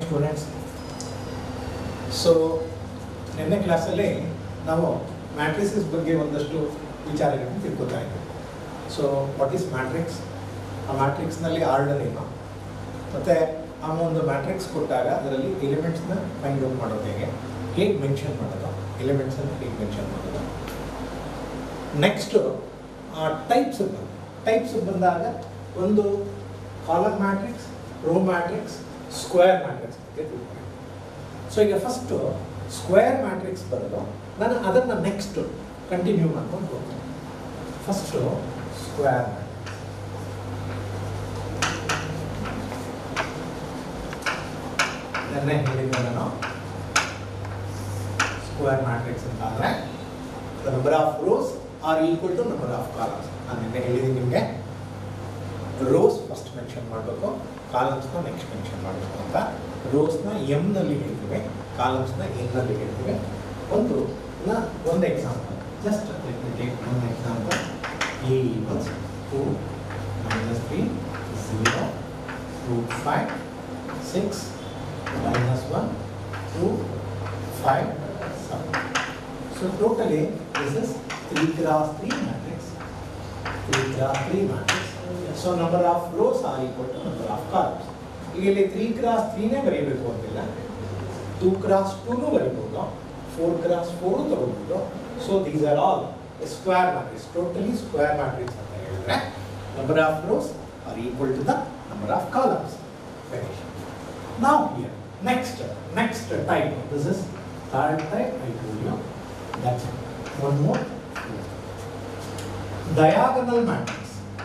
Students so ನಿನ್ನೆ ಕ್ಲಾಸಲ್ಲಿ ನಾವು ಮ್ಯಾಟ್ರಿಸಸ್ ಬಗ್ಗೆ ಒಂದಷ್ಟು ವಿಚಾರಗಳನ್ನು ತಿಳ್ಕೊತಾ ಇದ್ದೀವಿ ಸೊ ವಾಟ್ ಈಸ್ ಮ್ಯಾಟ್ರಿಕ್ಸ್ ಆ ಮ್ಯಾಟ್ರಿಕ್ಸ್ನಲ್ಲಿ ಆರ್ಡರ್ ಏನು ಮತ್ತು ಆ ಒಂದು ಮ್ಯಾಟ್ರಿಕ್ಸ್ ಕೊಟ್ಟಾಗ ಅದರಲ್ಲಿ ಎಲಿಮೆಂಟ್ಸ್ನ ಫೈಂಡ್ ಔಟ್ ಮಾಡೋದು ಹೇಗೆ ಹೇಗೆ ಮೆನ್ಷನ್ ಮಾಡೋದು ಎಲಿಮೆಂಟ್ಸನ್ನು ಹೇಗೆ ಮೆನ್ಷನ್ ಮಾಡೋದು ನೆಕ್ಸ್ಟು ಟೈಪ್ಸ್ ಟೈಪ್ಸ್ ಬಂದಾಗ ಒಂದು column matrix row matrix square matrix ಬಗ್ಗೆ ತಿಳ್ಕೊಳ್ಳಿ ಸೊ ಈಗ ಫಸ್ಟು ಸ್ಕ್ವೇರ್ ಮ್ಯಾಟ್ರಿಕ್ಸ್ ಬರೋದು ನಾನು ಅದನ್ನು ನೆಕ್ಸ್ಟ್ ಕಂಟಿನ್ಯೂ ಮಾಡ್ಕೊಂಡು ಹೋಗ್ತೀನಿ ಫಸ್ಟು ಸ್ಕ್ವೇರ್ ಮ್ಯಾಟ್ರಿಕ್ಸ್ ನೆನ್ನೆ ಹೇಳಿದ್ದೆ ನಾನು ಸ್ಕ್ವೇರ್ ಮ್ಯಾಟ್ರಿಕ್ಸ್ ಅಂತ ಅಂದರೆ the number of rows are equal to number of columns ನಾನು ನಿನ್ನೆ ಹೇಳಿದ್ದೀನಿ ನಿಮಗೆ ರೋಸ್ ಫಸ್ಟ್ ಮೆನ್ಷನ್ ಮಾಡಬೇಕು ಕಾಲಮ್ಸ್ನ ನೆಕ್ಸ್ಟ್ ಮೆನ್ಷನ್ ಮಾಡಬೇಕು ಅಂತ ರೋಸ್ನ ಎಮ್ನಲ್ಲಿ ಹೇಳ್ತೀವಿ ಕಾಲಮ್ಸ್ನ ಎನ್ನಲ್ಲಿ ಹೇಳ್ತೀವಿ ಒಂದು ನ ಒಂದು example just take one example A equals to minus three zero root five six minus 1, 2, 5, 7. So totally this is 3 cross 3 matrix. 3 cross 3 matrix. So number of rows are equal to number of columns. ಈಗ ಇಲ್ಲಿ three cross ತ್ರೀನೇ ಬರೀಬೇಕು ಅಂತಿಲ್ಲ two cross ಟೂನು ಬರೀಬೋದು four cross four ತಗೋಬೋದು so these are all square matrix totally square matrix ಅಂತ ಹೇಳಿದ್ರೆ number of rows are equal to the number of columns finish Now here, next, next type. This is third type. I told you. That's it. One more. Diagonal matrix.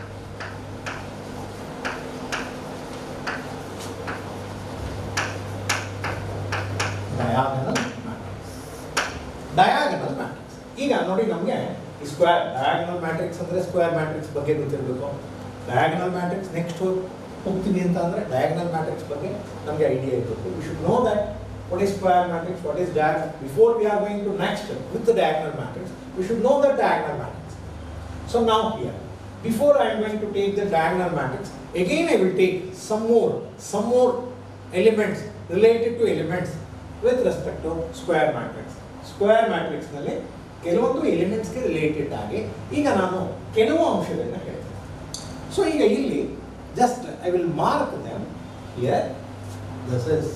Diagonal matrix. Diagonal matrix. ಈಗ ನೋಡಿ ನಮಗೆ ಈ square diagonal matrix ಅಂದ್ರೆ square matrix ಬಗ್ಗೆ ಗೊತ್ತಿರಬೇಕು diagonal matrix next ಹೋಗ್ತೀನಿ ಅಂತ ಅಂದರೆ ಡಯಾಗನಲ್ ಮ್ಯಾಟ್ರಿಕ್ಸ್ ಬಗ್ಗೆ ನಮಗೆ ಐಡಿಯಾ ಇರಬೇಕು we should know that what is square matrix what is diagonal before we are going to next with diagonal matrix we should know that diagonal matrix so ನಾವು here before I am going to take the diagonal matrix again I will take some more some more elements related to elements with respect to square matrix square matrix ನಲ್ಲಿ ಕೆಲವೊಂದು ಎಲಿಮೆಂಟ್ಸ್ಗೆ related ಆಗಿ ಈಗ ನಾನು ಕೆಲವು ಅಂಶಗಳನ್ನ ಹೇಳ್ತೇನೆ so ಈಗ ಇಲ್ಲಿ just I will mark them here. This is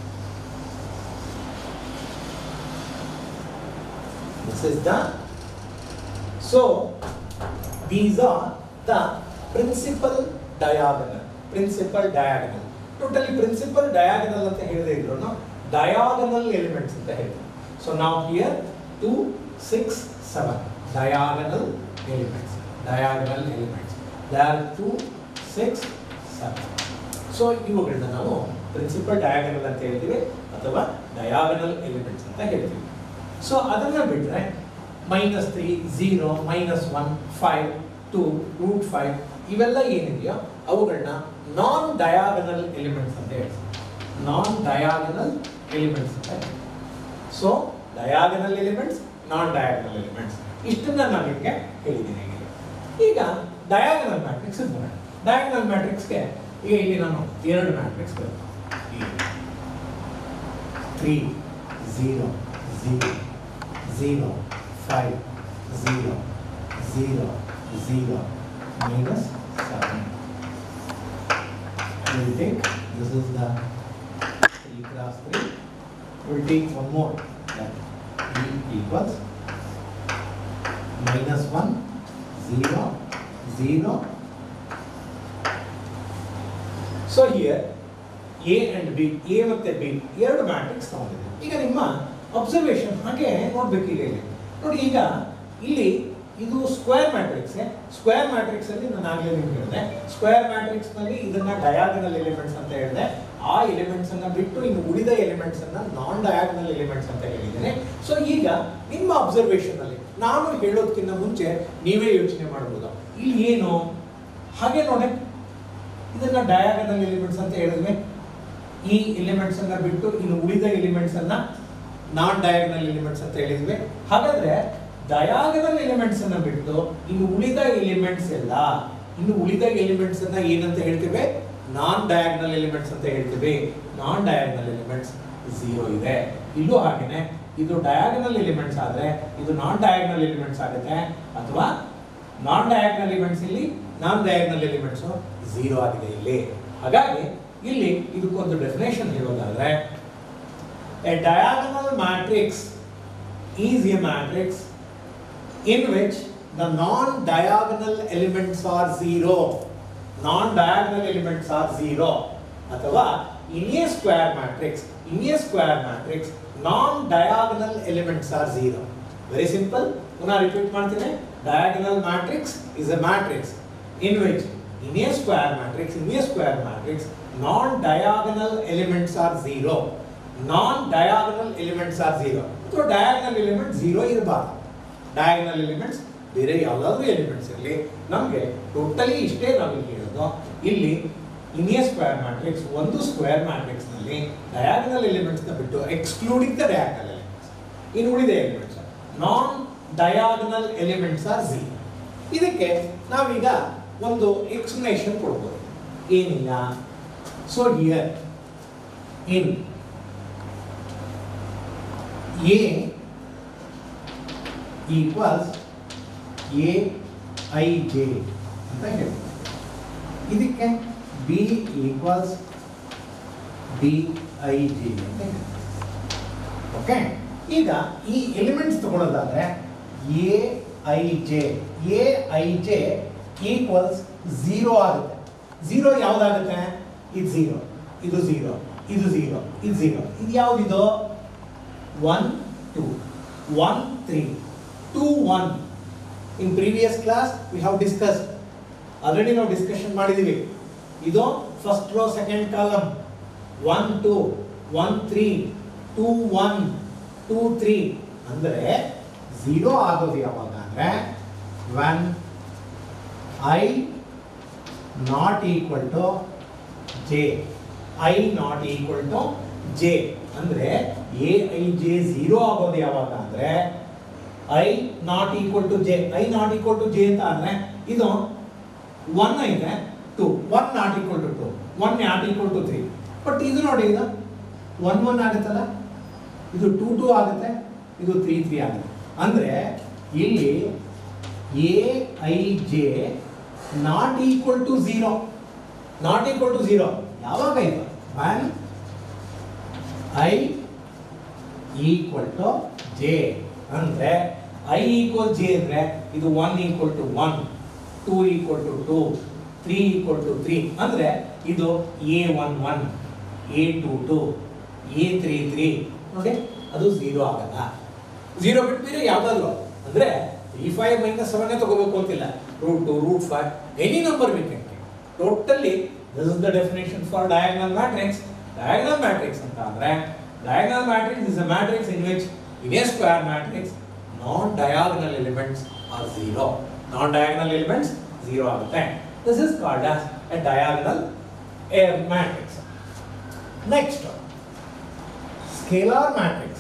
this is the so these are the principal diagonal principal diagonal totally principal diagonal ಅಂತ ಹೇಳಿದೆ ಇದ್ರು diagonal elements ಅಂತ ಹೇಳ್ತೀವಿ so now here 2 6 7 diagonal elements diagonal elements there are 2 6 7 so ಇವುಗಳನ್ನ ನಾವು principal diagonal ಅಂತ ಹೇಳ್ತೀವಿ ಅಥವಾ ಡಯಾಗನಲ್ ಎಲಿಮೆಂಟ್ಸ್ ಅಂತ ಹೇಳ್ತೀವಿ ಸೊ ಅದನ್ನ ಬಿಟ್ಟರೆ minus three zero minus one five two root five ಇವೆಲ್ಲ ಏನಿದೆಯೋ ಅವುಗಳನ್ನ ನಾನ್ ಡಯಾಗನಲ್ ಎಲಿಮೆಂಟ್ಸ್ ಅಂತ ಹೇಳ್ತೀವಿ ನಾನ್ ಡಯಾಗನಲ್ ಎಲಿಮೆಂಟ್ಸ್ ಅಂತ ಹೇಳ್ತೀವಿ so diagonal elements non diagonal elements ಇಷ್ಟನ್ನ ನಾನು ನಿಮಗೆ ಹೇಳಿದ್ದೀನಿ ಈಗ ಈಗ ಡಯಾಗನಲ್ ಮ್ಯಾಟ್ರಿಕ್ಸ್ ಬರೋಣ ಡಯಾಗನಲ್ ಮ್ಯಾಟ್ರಿಕ್ಸ್ಗೆ ಈಗ ಇಲ್ಲಿ ನಾನು ಎರಡು matrix three zero zero zero five zero zero zero minus seven I will take this is the 3 cross 3 will take one more that e equals minus 1 0 0 so here A and B A ಮತ್ತೆ B ಎರಡು matrix ತಗೊಂಡಿದ್ದೀವಿ ಈಗ ನಿಮ್ಮ observation ಹಾಗೆ ನೋಡ್ಬೇಕು ಈಗ ಇಲ್ಲಿ ನೋಡಿ ಈಗ ಇಲ್ಲಿ ಇದು ಸ್ಕ್ವೇರ್ ಮ್ಯಾಟ್ರಿಕ್ಸ್ ಸ್ಕ್ವೇರ್ ಮ್ಯಾಟ್ರಿಕ್ಸ್ ಅಲ್ಲಿ ನಾನು ಆಗಲೇ ನಿಮ್ಗೆ ಹೇಳಿದೆ ಸ್ಕ್ವೇರ್ ಮ್ಯಾಟ್ರಿಕ್ಸ್ ನಲ್ಲಿ ಇದನ್ನ ಡಯಾಗನಲ್ ಎಲಿಮೆಂಟ್ಸ್ ಅಂತ ಹೇಳಿದೆ ಆ ಎಲಿಮೆಂಟ್ಸ್ ಅನ್ನ ಬಿಟ್ಟು ಇನ್ನು ಉಳಿದ ಎಲಿಮೆಂಟ್ಸ್ ಅನ್ನ ನಾನ್ ಡಯಾಗನಲ್ ಎಲಿಮೆಂಟ್ಸ್ ಅಂತ ಹೇಳಿದ್ದೇನೆ ಸೊ ಈಗ ನಿಮ್ಮ ಅಬ್ಸರ್ವೇಷನ್ ಅಲ್ಲಿ ನಾನು ಹೇಳೋದಕ್ಕಿಂತ ಮುಂಚೆ ನೀವೇ ಯೋಚನೆ ಮಾಡಬಹುದು ಇಲ್ಲಿ ಏನು ಹಾಗೆ ನೋಡಿ ಇದನ್ನ ಡಯಾಗನಲ್ ಎಲಿಮೆಂಟ್ಸ್ ಅಂತ ಹೇಳಿದ್ವಿ ಈ ಎಲಿಮೆಂಟ್ಸ್ ಅನ್ನ ಬಿಟ್ಟು ಇನ್ನು ಉಳಿದ ಎಲಿಮೆಂಟ್ಸ್ ಅನ್ನ ನಾನ್ ಡಯಾಗನಲ್ ಎಲಿಮೆಂಟ್ಸ್ ಅಂತ ಹೇಳಿದ್ವಿ ಹಾಗಾದ್ರೆ ಡಯಾಗನಲ್ ಎಲಿಮೆಂಟ್ಸ್ ಅನ್ನ ಬಿಟ್ಟು ಇನ್ನು ಉಳಿದ ಎಲಿಮೆಂಟ್ಸ್ ಎಲ್ಲ ಇನ್ನು ಉಳಿದ ಎಲಿಮೆಂಟ್ಸ್ ಅನ್ನ ಏನಂತ ಹೇಳ್ತೇವೆ ನಾನ್ ಡಯಾಗ್ನಲ್ ಎಲಿಮೆಂಟ್ಸ್ ಅಂತ ಹೇಳ್ತೀವಿ ನಾನ್ ಡಯಾಗ್ನಲ್ ಎಲಿಮೆಂಟ್ಸ್ ಝೀರೋ ಇದೆ ಇಲ್ಲೂ ಹಾಗೇನೆ ಇದು ಡಯಾಗನಲ್ ಎಲಿಮೆಂಟ್ಸ್ ಆದ್ರೆ ಇದು ನಾನ್ ಡಯಾಗ್ನಲ್ ಎಲಿಮೆಂಟ್ಸ್ ಆಗುತ್ತೆ ಅಥವಾ ನಾನ್ ಡಯಾಗ್ನಲ್ ಎಲಿಮೆಂಟ್ಸ್ ಇಲ್ಲಿ ನಾನ್ ಡಯಾಗ್ನಲ್ ಎಲಿಮೆಂಟ್ಸ್ ಝೀರೋ ಆಗಿದೆ ಇಲ್ಲಿ ಹಾಗಾಗಿ ಇಲ್ಲಿ ಇದಕ್ಕೊಂದು ಡೆಫಿನೇಷನ್ ಹೇಳೋದಾದ್ರೆ a diagonal matrix is a matrix in which the non-diagonal elements are zero. Non-diagonal elements are zero. ಅಥವಾ in a square matrix, in a square matrix, non-diagonal elements are zero. Very simple. ಪುನಃ repeat ಮಾಡ್ತೀನಿ diagonal matrix is a matrix in which in a square matrix, in a square matrix, non-diagonal elements are zero. Non-diagonal elements are zero. ಅಥವಾ diagonal element zero ಇರಬಾರ್ದು diagonal elements ಬೇರೆ ಯಾವುದಾದ್ರೂ elements ಇರಲಿ ನಮಗೆ totally ಇಷ್ಟೇ ನಾವು ಇಲ್ಲಿ ಹೇಳೋದು ಇಲ್ಲಿ ಇನಿಯ ಸ್ಕ್ವೇರ್ ಮ್ಯಾಟ್ರಿಕ್ಸ್ ಒಂದು ಸ್ಕ್ವೇರ್ ಮ್ಯಾಟ್ರಿಕ್ಸ್ ನಲ್ಲಿ ಡಯಾಗನಲ್ ಎಲಿಮೆಂಟ್ಸ್ ನ ಬಿಟ್ಟು ಎಕ್ಸ್ಕ್ಲೂಡಿಂಗ್ ದ ಡಯಾಗನಲ್ ಎಲಿಮೆಂಟ್ಸ್ ಇನ್ನು ಉಳಿದ elements non diagonal elements are zero ಇದಕ್ಕೆ ನಾವೀಗ ಒಂದು ಎಕ್ಸ್ಪ್ಲನೇಷನ್ ಕೊಡ್ಬೋದು ಏನಿಲ್ಲ so here in A equals A I J ಅಂತ ಹೇಳ್ತೀವಿ ಇದಕ್ಕೆ B equals B I J ಅಂತ ಹೇಳ್ತೀವಿ ಓಕೆ ಈಗ ಈ ಎಲಿಮೆಂಟ್ಸ್ ತಗೊಳ್ಳೋದಾದ್ರೆ A I J A I J equals zero ಆಗುತ್ತೆ ಝೀರೋ ಯಾವುದಾಗುತ್ತೆ ಇದು ಝೀರೋ ಇದು ಝೀರೋ ಇದು ಝೀರೋ ಇದು ಝೀರೋ ಇದು ಯಾವುದಿದು one two one three two one in previous class we have discuss already ನಾವು ಡಿಸ್ಕಷನ್ ಮಾಡಿದ್ದೀವಿ ಇದು first row second column one two one three two one two three ಅಂದರೆ ಝೀರೋ ಆಗೋದು ಯಾವಾಗ ಅಂದರೆ one I not equal to J I not equal to J ಅಂದರೆ A I J zero ಆಗೋದು ಯಾವಾಗ ಅಂದರೆ I not equal to J I not equal to J ಅಂತ ಅಂದರೆ ಇದು ಒನ್ ಇದೆ two one not equal to two one not equal to three but ಇದು ನೋಡಿ ಇದು ಒನ್ ಒನ್ ಆಗುತ್ತಲ್ಲ ಇದು ಟೂ ಟೂ ಆಗುತ್ತೆ ಇದು ತ್ರೀ ತ್ರೀ ಆಗುತ್ತೆ ಅಂದರೆ ಇಲ್ಲಿ a I j not equal to zero not equal to zero ಯಾವಾಗ ಇದು one i equal to J ಅಂದರೆ ಐ ಈಕ್ವಲ್ ಜೆ ಅಂದರೆ ಇದು one equal to one two equal to two three equal to three ಅಂದರೆ ಇದು a one one A two two a three three ನೋಡಿ ಅದು zero ಆಗಲ್ಲ ಝೀರೋ ಬಿಟ್ಟು ಬೇರೆ ಯಾವುದಾದ್ರು ಅಂದರೆ ತ್ರೀ ಫೈವ್ ಮೈನಸ್ ಸೆವೆನ್ನೇ ತಗೋಬೇಕು ಅಂತಿಲ್ಲ root two root five any number we can totally this is the definition for diagonal matrix diagonal matrix ಅಂತ ಅಂದರೆ diagonal matrix is a matrix in which in a square matrix non-diagonal elements are zero. Non-diagonal elements zero ಆಗುತ್ತೆ. This is called as a diagonal air matrix. Next, scalar matrix.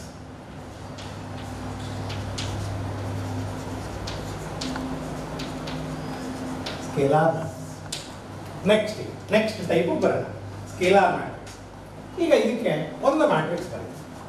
Scalar matrix. Next, next type ಬರೋಣ scalar matrix ಈಗ ಇದಕ್ಕೆ ಒಂದು matrix ಬರುತ್ತೆ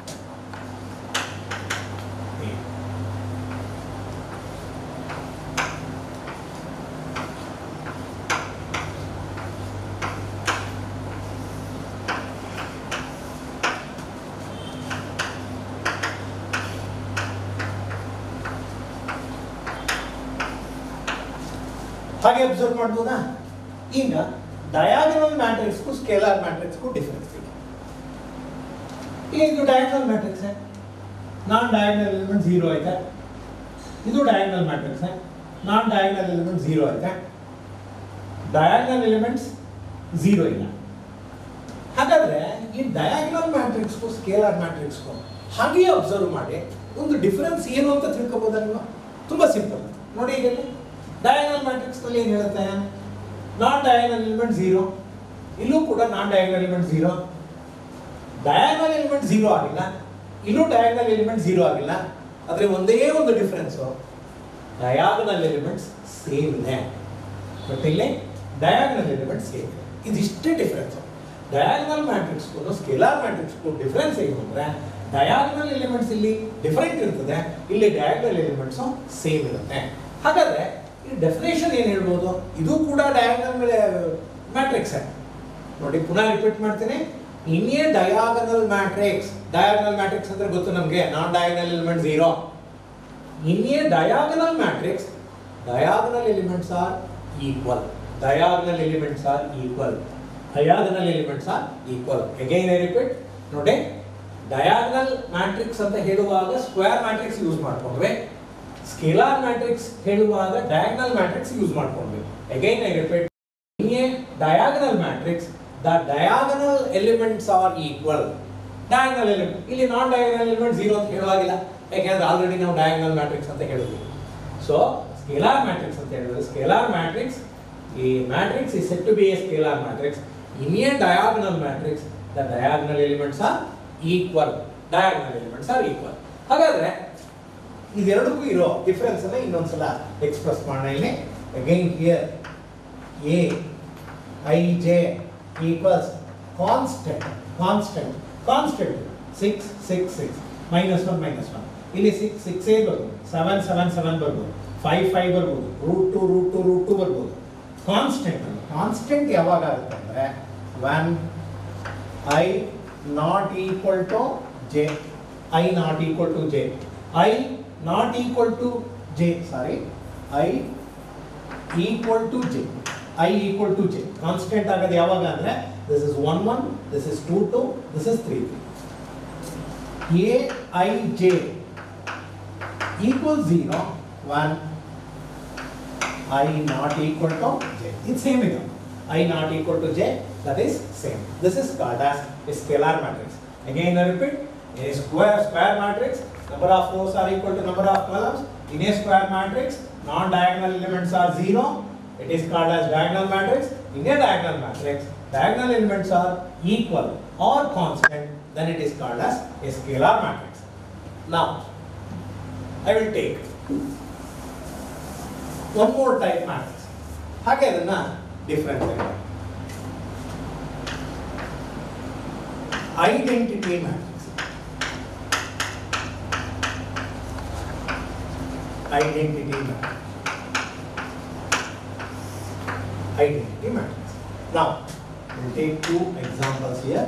ಹಾಗೆ observe ಮಾಡ್ಬೋದಾ ಈಗ diagonal ಮ್ಯಾಟ್ರಿಕ್ಸ್ಗೂ ಸ್ಕೇಲಾರ್ ಮ್ಯಾಟ್ರಿಕ್ಸ್ಗೂ ಡಿಫರೆನ್ಸ್ ಇದೆ ಈಗ ಇದು diagonal matrix non diagonal element zero ಐತೆ ಇದು diagonal matrix non diagonal element zero ಐತೆ ಡಯಾಗನಲ್ ಎಲಿಮೆಂಟ್ಸ್ ಝೀರೋ ಇಲ್ಲ ಹಾಗಾದ್ರೆ ಈ ಡಯಾಗನಲ್ ಮ್ಯಾಟ್ರಿಕ್ಸ್ಗೂ ಸ್ಕೇಲಾರ್ ಮ್ಯಾಟ್ರಿಕ್ಸ್ಗೂ ಹಾಗೆಯೇ ಅಬ್ಸರ್ವ್ ಮಾಡಿ ಒಂದು ಡಿಫರೆನ್ಸ್ ಏನು ಅಂತ ತಿಳ್ಕೊಬೋದಲ್ವಾ ತುಂಬಾ ಸಿಂಪಲ್ ನೋಡಿ ಈಗ ಇಲ್ಲಿ ಡಯಾಗನಲ್ ಮ್ಯಾಟ್ರಿಕ್ಸ್ ನಲ್ಲಿ ಏನು ಹೇಳುತ್ತೆ ನಾನ್ ಡಯಾಗನಲ್ ಎಲಿಮೆಂಟ್ ಝೀರೋ ಇಲ್ಲೂ ಕೂಡ non diagonal element zero diagonal element zero ಆಗಿಲ್ಲ ಇಲ್ಲೂ ಡಯಾಗನಲ್ ಎಲಿಮೆಂಟ್ ಝೀರೋ ಆಗಿಲ್ಲ ಆದ್ರೆ ಒಂದೇ ಒಂದು ಡಿಫರೆನ್ಸ್ ಡಯಾಗನಲ್ ಎಲಿಮೆಂಟ್ಸ್ ಸೇಮ್ ಇದೆ ಬಟ್ ಇಲ್ಲಿ ಡಯಾಗನಲ್ ಎಲಿಮೆಂಟ್ ಸೇಮ್ ಇದೆ ಇದಿಷ್ಟೇ ಡಿಫರೆನ್ಸ್ ಡಯಾಗನಲ್ ಮ್ಯಾಟ್ರಿಕ್ಸ್ಗೂ ಸ್ಕೇಲಾರ್ ಮ್ಯಾಟ್ರಿಕ್ಸ್ಗೂ ಡಿಫರೆನ್ಸ್ ಏನು ಅಂದರೆ ಡಯಾಗನಲ್ ಎಲಿಮೆಂಟ್ಸ್ ಇಲ್ಲಿ ಡಿಫರೆಂಟ್ ಇರ್ತದೆ ಇಲ್ಲಿ ಡಯಾಗನಲ್ ಎಲಿಮೆಂಟ್ಸು ಸೇಮ್ ಇರುತ್ತೆ ಹಾಗಾದ್ರೆ ಈ ಡೆಫಿನೇಷನ್ ಏನು ಹೇಳ್ಬೋದು ಇದು ಕೂಡ ಡಯಾಗನಲ್ ಮ್ಯಾಟ್ರಿಕ್ಸ್ ನೋಡಿ ಪುನಃ ರಿಪೀಟ್ ಮಾಡ್ತೀನಿ in a diagonal matrix diagonal matrix ಅಂದ್ರೆ ಗೊತ್ತು ನಮಗೆ non diagonal element zero in a diagonal matrix diagonal elements are equal diagonal elements are equal diagonal elements are equal again I repeat ನೋಡಿ diagonal matrix ಅಂತ ಹೇಳುವಾಗ square matrix use ಮಾಡ್ಕೊಂಡ್ವಿ scalar matrix ಹೇಳುವಾಗ diagonal matrix use ಮಾಡ್ಕೊಂಡ್ವಿ again I repeat in a diagonal matrix the diagonal elements are equal diagonal element ಇಲ್ಲಿ ನಾನ್ diagonal element zero ಅಂತ ಹೇಳುವಾಗಿಲ್ಲ ಯಾಕೆಂದ್ರೆ already ನಾವು ಡಯಾಗನಲ್ ಮ್ಯಾಟ್ರಿಕ್ಸ್ ಅಂತ ಹೇಳಿದ್ವಿ ಸೊ ಸ್ಕೇಲಾರ್ ಮ್ಯಾಟ್ರಿಕ್ಸ್ ಅಂತ ಹೇಳಿದ್ರೆ ಸ್ಕೇಲಾರ್ ಮ್ಯಾಟ್ರಿಕ್ಸ್ ಈ matrix is said to be a scalar matrix in a diagonal matrix the diagonal elements are equal diagonal elements are equal ಹಾಗಾದ್ರೆ ಇದೆರಡಕ್ಕೂ ಇರೋ ಡಿಫರೆನ್ಸ್ ಅನ್ನ ಇನ್ನೊಂದ್ಸಲ ಎಕ್ಸ್ಪ್ರೆಸ್ ಮಾಡೋಣ ಇಲ್ಲಿ again here a I J equals constant constant constant six six six minus one minus one ಇಲ್ಲಿ six six ಏ ಬರ್ಬೋದು seven seven seven ಬರ್ಬೋದು ಫೈವ್ ಫೈವ್ ಬರ್ಬೋದು root two root two root two ಬರ್ಬೋದು ಕಾನ್ಸ್ಟೆಂಟ್ ಕಾನ್ಸ್ಟೆಂಟ್ ಯಾವಾಗ ಆಗುತ್ತೆ ಅಂದರೆ one I not equal to J I not equal to J I not equal to j sorry i equal to J i equal to j constant ಆಗೋದು ಯಾವಾಗ ಅಂದರೆ this is one one this is two two this is three three a I j equal zero one I not equal to j ಇದು same ಇದೆ i not equal to j that is same. This is called as a scalar matrix. Again, I repeat, in a square square matrix, number of rows are equal to number of columns. In a square matrix, non-diagonal elements are zero. It is called as diagonal matrix. In a diagonal matrix, diagonal elements are equal or constant. Then it is called as a scalar matrix. Now, I will take one more type matrix. ಹಾಗೆ ಅದನ್ನ difference identity matrix. Identity matrix. Identity matrix. Now, we'll take two examples here.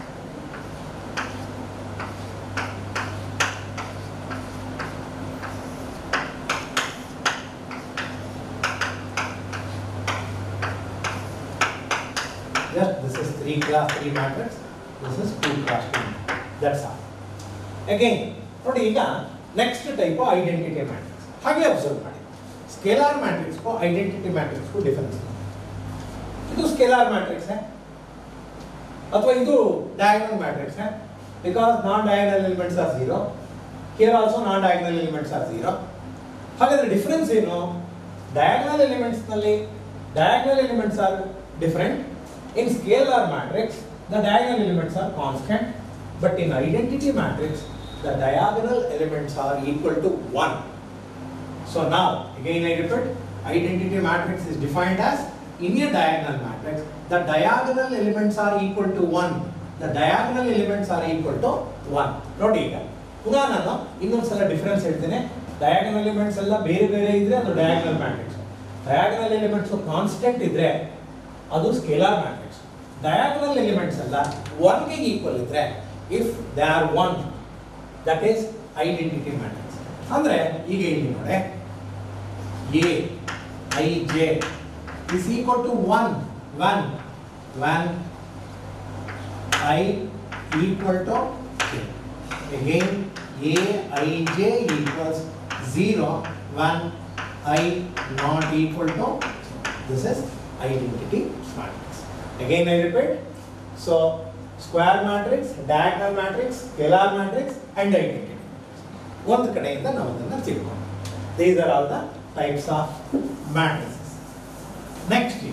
Just this is 3 class 3 matrix. This is 2 cross 2. That's all. Again, ನೋಡಿ ಈಗ next type identity matrix ಹಾಗೆ observe ಮಾಡಿ scalar ಮ್ಯಾಟ್ರಿಕ್ಸ್ಗೂ identity ಮ್ಯಾಟ್ರಿಕ್ಸ್ಗೂ difference ಇದು scalar matrix ಅಥವಾ ಇದು diagonal matrix because non diagonal elements are zero here also non diagonal elements are zero ಹಾಗಾದ್ರೆ ಡಿಫರೆನ್ಸ್ ಏನು ಡಯಾಗನಲ್ ಎಲಿಮೆಂಟ್ಸ್ ನಲ್ಲಿ diagonal elements are different in scalar matrix the diagonal elements are constant but in identity matrix the diagonal elements are equal to 1 so now again i repeat identity matrix is defined as in a diagonal matrix the diagonal elements are equal to 1 the diagonal elements are equal to 1 ನೋಡಿ ಈಗ ಪುನಃ ನಾನು ಇನ್ನೊಂದ್ಸಲ difference ಹೇಳ್ತೇನೆ diagonal elements ಎಲ್ಲ ಬೇರೆ ಬೇರೆ ಇದ್ರೆ ಅದು diagonal matrix diagonal elements constant ಇದ್ರೆ ಅದು ಸ್ಕೇಲಾರ್ ಮ್ಯಾಟ್ರಿಕ್ಸ್ ಡಯಾಗನಲ್ ಎಲಿಮೆಂಟ್ಸ್ ಎಲ್ಲ ಒನ್ಗೆ ಈಕ್ವಲ್ ಇದ್ರೆ if they are one that is identity matrix ಅಂದ್ರೆ ಈಗ ಇಲ್ಲಿ ನೋಡಿ a I J is equal to one one one i equal to j again a I J equals zero one I not equal to this is identity matrix Again, I repeat. So, square matrix, diagonal matrix, scalar matrix, and identity. ಒಂದು ಕಡೆಯಿಂದ ನಾವು ಅದನ್ನು ತಿಳ್ಕೊಂಡು these are all the types of matrices next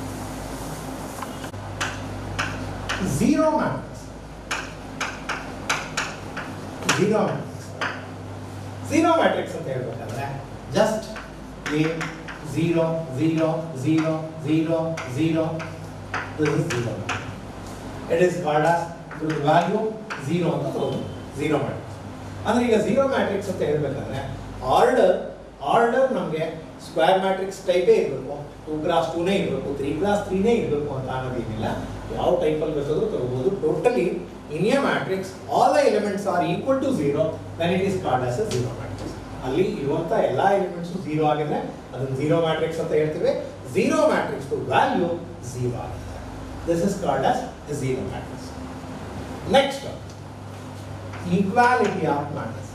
zero matrix zero matrix zero matrix ಅಂತ ಹೇಳ್ಬೇಕಾದ್ರೆ just a zero zero zero zero zero this is zero it is called as value zero ಅಂತ ತಗೋಬೋದು zero matrix ಅಂದ್ರೆ ಈಗ zero matrix ಅಂತ ಹೇಳ್ಬೇಕಾದ್ರೆ order order ನಮಗೆ square matrix ಟೈಪೇ ಇರಬೇಕು ಟೂ ಕ್ಲಾಸ್ ಟೂನೇ ಇರಬೇಕು ತ್ರೀ ಕ್ಲಾಸ್ ತ್ರೀನೇ ಇರಬೇಕು ಅಂತ ಅನ್ನೋದೇನಿಲ್ಲ ಯಾವ ಟೈಪಲ್ಲಿ ಬೇಕಾದ್ರೂ ತಗೋಬಹುದು totally in a matrix all the elements are equal to zero then it is called as a zero matrix ಅಲ್ಲಿ ಇರುವಂತ ಎಲ್ಲ ಎಲಿಮೆಂಟ್ಸ್ ಝೀರೋ ಆಗಿದ್ರೆ ಅದನ್ನ ಝೀರೋ ಮ್ಯಾಟ್ರಿಕ್ಸ್ ಅಂತ ಹೇಳ್ತೀವಿ ಝೀರೋ ಮ್ಯಾಟ್ರಿಕ್ಸ್ ವ್ಯಾಲ್ಯೂ ಝೀರೋ ಆಗುತ್ತೆ this is called as zero matrix next equality of matrices.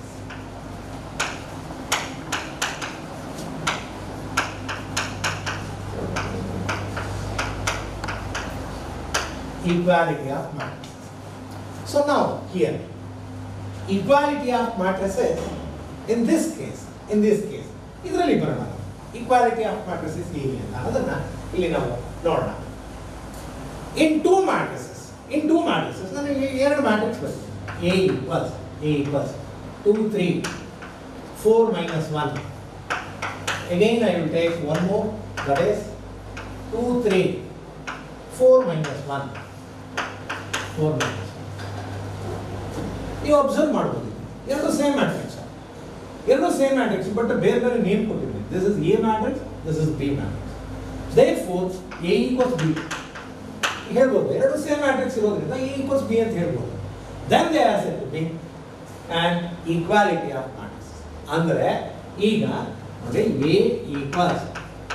Equality of matrices. So now here, equality of matrices in this case, in this case, ಇದರಲ್ಲಿ ಬರೋಣ equality of matrices ಹೇಗೆ ಅಂತ ಅದನ್ನ ಇಲ್ಲಿ ನಾವು ನೋಡೋಣ in two matrices in two matrices ನನಗೆ ಎರಡು ಮ್ಯಾಟ್ರಿಕ್ಸ್ ಬರ್ತದೆ A equals A equals 2, 3, 4 minus 1. Again I will take one more, that is 2, 3, 4 minus 1. 4 minus 1. ನೀವು ಅಬ್ಸರ್ವ್ ಮಾಡ್ಬೋದು ಎರಡು ಸೇಮ್ ಮ್ಯಾಟ್ರಿಕ್ಸ್ ಎರಡು ಸೇಮ್ ಮ್ಯಾಟ್ರಿಕ್ಸ್ ಬಟ್ ಬೇರೆ ಬೇರೆ ನೇಮ್ ಕೊಟ್ಟಿದ್ದೀನಿ this is a matrix this is b matrix therefore a equals b ಹೇಳ್ಬೋದು ಎರಡು same matrix ಇರೋದ್ರಿಂದ ಎ ಈಕ್ವಲ್ಸ್ ಬಿ ಅಂತ ಹೇಳ್ಬೋದು then they are said to be an equality of matrices ಅಂದರೆ ಈಗ ನೋಡಿ a equals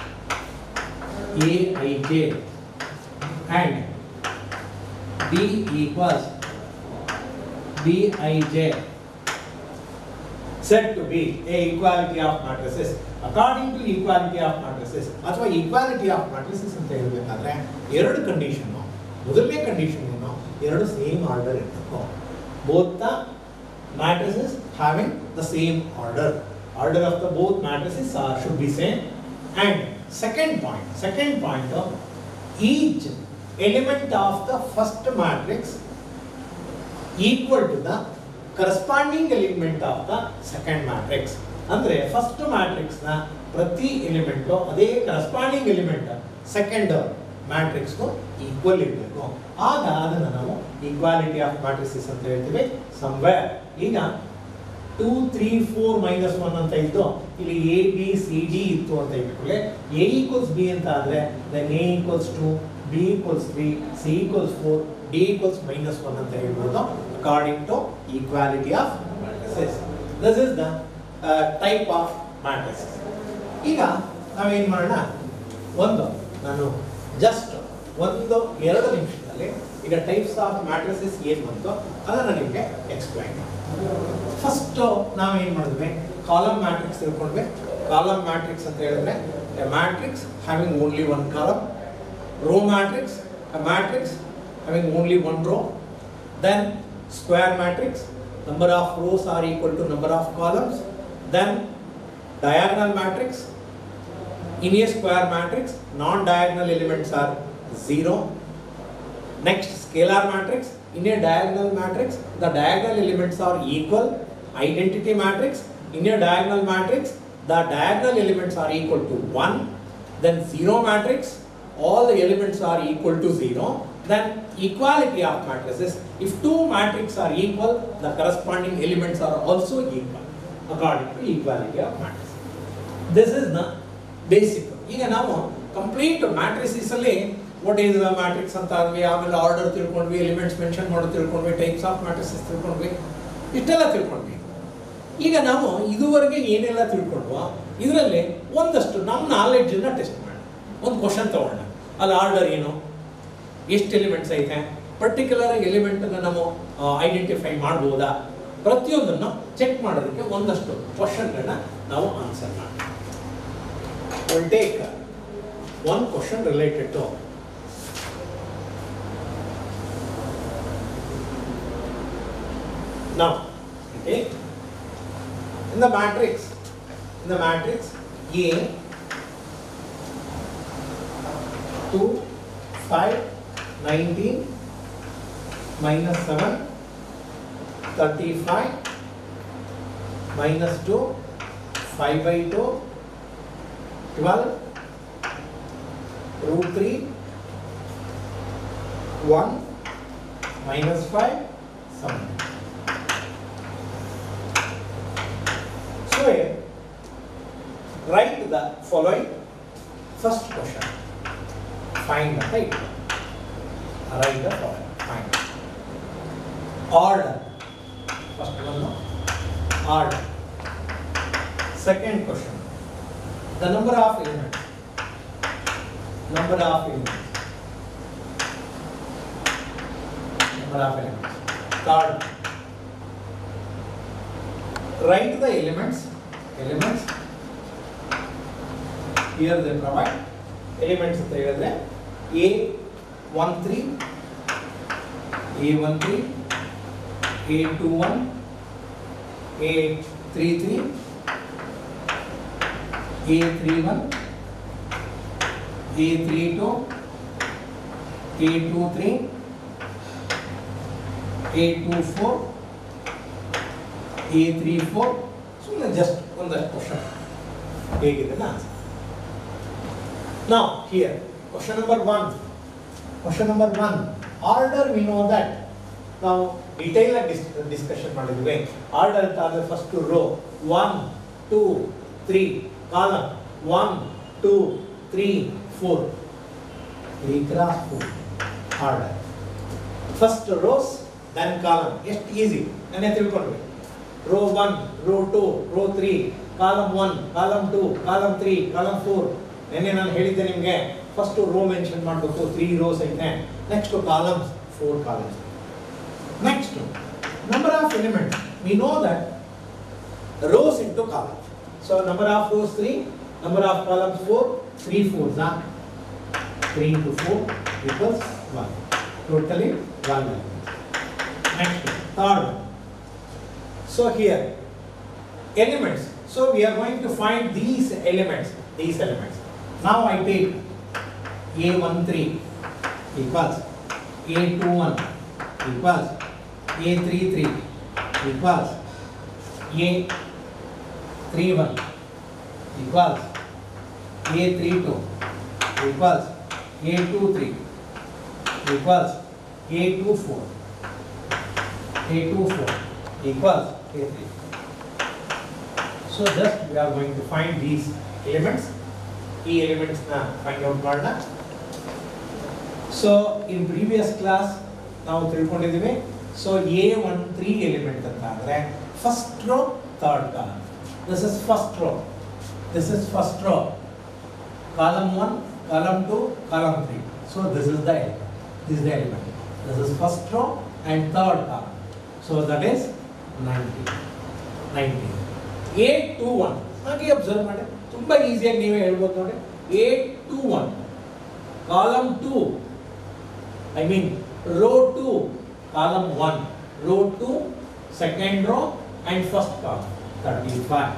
A I j and b equals B I j said to be a equality of matrices according to equality of matrices ಅಥವಾ equality of matrices ಅಂತ ಹೇಳ್ಬೇಕಾದ್ರೆ ಎರಡು condition ಮೊದಲನೇ condition ಏನು ಎರಡು ಸೇಮ್ ಆರ್ಡರ್ ಇರಬೇಕು both the matrices having the same order order of the both matrices are should be same and second point second point of each element of the first matrix equal to the corresponding element of the second matrix ಅಂದ್ರೆ first matrix ನ ಪ್ರತಿ element ಅದೇ corresponding element second matrix equal ಇರಬೇಕು ಆಗ ಅದನ್ನು ನಾವು equality of matrices ಅಂತ ಹೇಳ್ತೀವಿ ಸಮ್ವೇರ್ ಈಗ two three four minus one ಅಂತ ಇದ್ದು ಇಲ್ಲಿ ಎ ಬಿ ಸಿ ಡಿ ಇತ್ತು ಅಂತ ಇಟ್ಕೊಳ್ಳಿ ಎ ಈಕ್ವಲ್ಸ್ ಬಿ ಅಂತ ಆದ್ರೆ then a equals two b equals three c equals four d equals minus one ಅಂತ ಹೇಳ್ಬೋದು according to equality of matrices this is the type of matrices ಈಗ ನಾವೇನು ಮಾಡೋಣ ಒಂದು ನಾನು ಜಸ್ಟ್ ಒಂದು ಎರಡು ನಿಮಿಷದಲ್ಲಿ ಈಗ ಟೈಪ್ಸ್ ಆಫ್ ಮ್ಯಾಟ್ರಿಸಸ್ ಏನು ಬಂತು ಅದನ್ನು ನಿಮಗೆ ಎಕ್ಸ್ಪ್ಲೈನ್ ಫಸ್ಟ್ ನಾವೇನು ಮಾಡಿದ್ವಿ ಕಾಲಮ್ ಮ್ಯಾಟ್ರಿಕ್ಸ್ ತಿಳ್ಕೊಂಡ್ವಿ ಕಾಲಮ್ ಮ್ಯಾಟ್ರಿಕ್ಸ್ ಅಂತ ಹೇಳಿದ್ರೆ matrix having only one column row matrix matrix having only one row then square matrix number of rows are equal to number of columns then diagonal matrix in a square matrix non diagonal elements are 0 next scalar matrix in a diagonal matrix the diagonal elements are equal identity matrix in a diagonal matrix the diagonal elements are equal to 1 then zero matrix all the elements are equal to 0 then equality of matrices if two matrices are equal the corresponding elements are also equal according to equality of matrices this is the basic ಈಗ ನಾವು complete matrices ಅಲ್ಲಿ what is matrix ಅಂತ ಆದ್ವಿ ಆಮೇಲೆ order ತಿಳ್ಕೊಂಡ್ವಿ elements mention ಮಾಡೋದು ತಿಳ್ಕೊಂಡ್ವಿ types of matrices ತಿಳ್ಕೊಂಡ್ವಿ ಇಷ್ಟೆಲ್ಲ ತಿಳ್ಕೊಂಡ್ವಿ ಈಗ ನಾವು ಇದುವರೆಗೆ ಏನೆಲ್ಲ ತಿಳ್ಕೊಂಡ್ವೋ ಇದರಲ್ಲಿ ಒಂದಷ್ಟು ನಮ್ಮ ನಾಲೆಡ್ಜನ್ನ ಟೆಸ್ಟ್ ಮಾಡೋಣ ಒಂದು ಕ್ವಶನ್ ತಗೊಳ್ಳೋಣ ಅಲ್ಲಿ ಆರ್ಡರ್ ಏನು ಎಷ್ಟು ಎಲಿಮೆಂಟ್ಸ್ ಐತೆ ಪರ್ಟಿಕ್ಯುಲರ್ ಎಲಿಮೆಂಟನ್ನು ನಾವು ಐಡೆಂಟಿಫೈ ಮಾಡ್ಬೋದಾ ಪ್ರತಿಯೊಂದನ್ನು ಚೆಕ್ ಮಾಡೋದಕ್ಕೆ ಒಂದಷ್ಟು ಕ್ವಶನ್ಗಳನ್ನ ನಾವು ಆನ್ಸರ್ ಮಾಡೋಣ will take one question related to now okay in the matrix in the matrix A 2 5 19 minus 7 35 minus 2, 5 by 2, 12, root 3, 1, minus 5, 7. So here, write the following first question. Find the height. Write the following. Find. Order. First one, no? order. Second question. The number of elements. Number of elements. Number of elements. Third. Write the elements. Elements. Here they provide elements ಅಂತ ಹೇಳಿದ್ರೆ a one three A one three a two one A three three a three one A three two A two three a two four a three four ಸುಮ್ಮನೆ just ಒಂದಷ್ಟು question ಹೇಗಿದೆ answer Now, here, question number one. Question number one. Order, we know that. Now, detail dis discussion ಮಾಡಿದ್ವಿ order ಅಂತ ಆದರೆ first row one two three column one two three four three cross four order first rows then column ಎಷ್ಟು easy ನೆನ್ನೆ ತಿಳ್ಕೊಂಡ್ವಿ row one row two row three column one column two column three column four ನೆನ್ನೆ ನಾನು ಹೇಳಿದ್ದೆ ನಿಮಗೆ first row mention ಮಾಡಬೇಕು three rows ಐತೆ next columns four columns next number of elements we know that rows into columns so number of rows three number of columns four three fours three into four equals one totally one next third so here elements. So we are going to find these elements, these elements. Now I take A13 equals A21 equals A33 equals A31 equals A32 equals A23 equals A24 A24 equals A3. So just we are going to find these elements. ಈ elements ನ find out ಮಾಡೋಣ so in previous class ನಾವು ತಿಳ್ಕೊಂಡಿದ್ದೀವಿ so a one three element ಅಂತ ಅಂದ್ರೆ first row third column this is first row this is first row column one column two column three so this is the element this the element this is first row and third column so that is ninety ninety a two one ಹಾಗೆ observe ಮಾಡಿ ತುಂಬ ಈಸಿಯಾಗಿ ನೀವೇ ಹೇಳ್ಬೋದು ನೋಡಿ a two one column two I mean row two column one row two second row and first column thirty five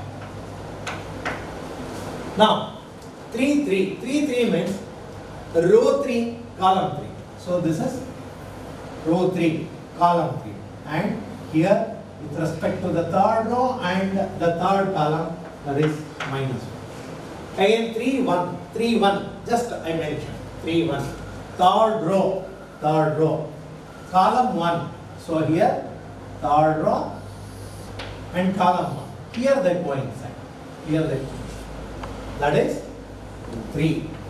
Now, 3 3 3 3 means row 3 column 3 so this is row 3 column 3 and here with respect to the third row and the third column that is minus 1 again 3 1 3 1 just I mentioned 3 1 third row third row column 1 so here third row and column 1 here they go inside here they go that is 3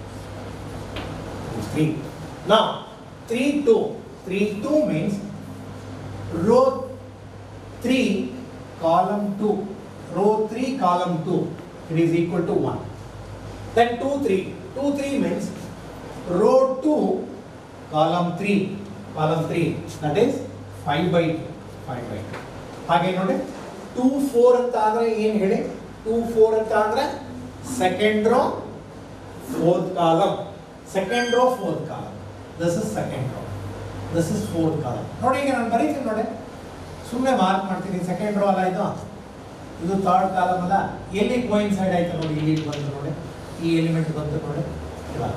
3 now 3 2 3 2 means row 3 column 2 row 3 column 2 it is equal to 1 then 2 3 2 3 means row 2 column 3 column 3 that is 5 by 2 5 by 2 ಹಾಗೆ ನೋಡಿ 2 4 ಅಂತ ಆದ್ರೆ ಏನು ಹೇಳಿ 2 4 ಅಂತ ಅಂದ್ರೆ second row fourth column second row fourth column this is second row this is fourth column ನೋಡಿ ಈಗ ನಾನು ಬರೀತೀನಿ ನೋಡಿ ಸುಮ್ಮನೆ ಮಾರ್ಕ್ ಮಾಡ್ತೀನಿ ಸೆಕೆಂಡ್ ರೋ ಅಲ್ಲ ಇದು ಇದು ಥರ್ಡ್ ಕಾಲಮ್ ಅಲ್ಲ ಎಲ್ಲಿ ಕೋಯಿನ್ ಸೈಡ್ ಆಯ್ತು ನೋಡಿ ಇಲ್ಲಿ ಬಂತು ನೋಡಿ ಈ ಎಲಿಮೆಂಟ್ ಬಂತು ನೋಡಿ ಇವಾಗ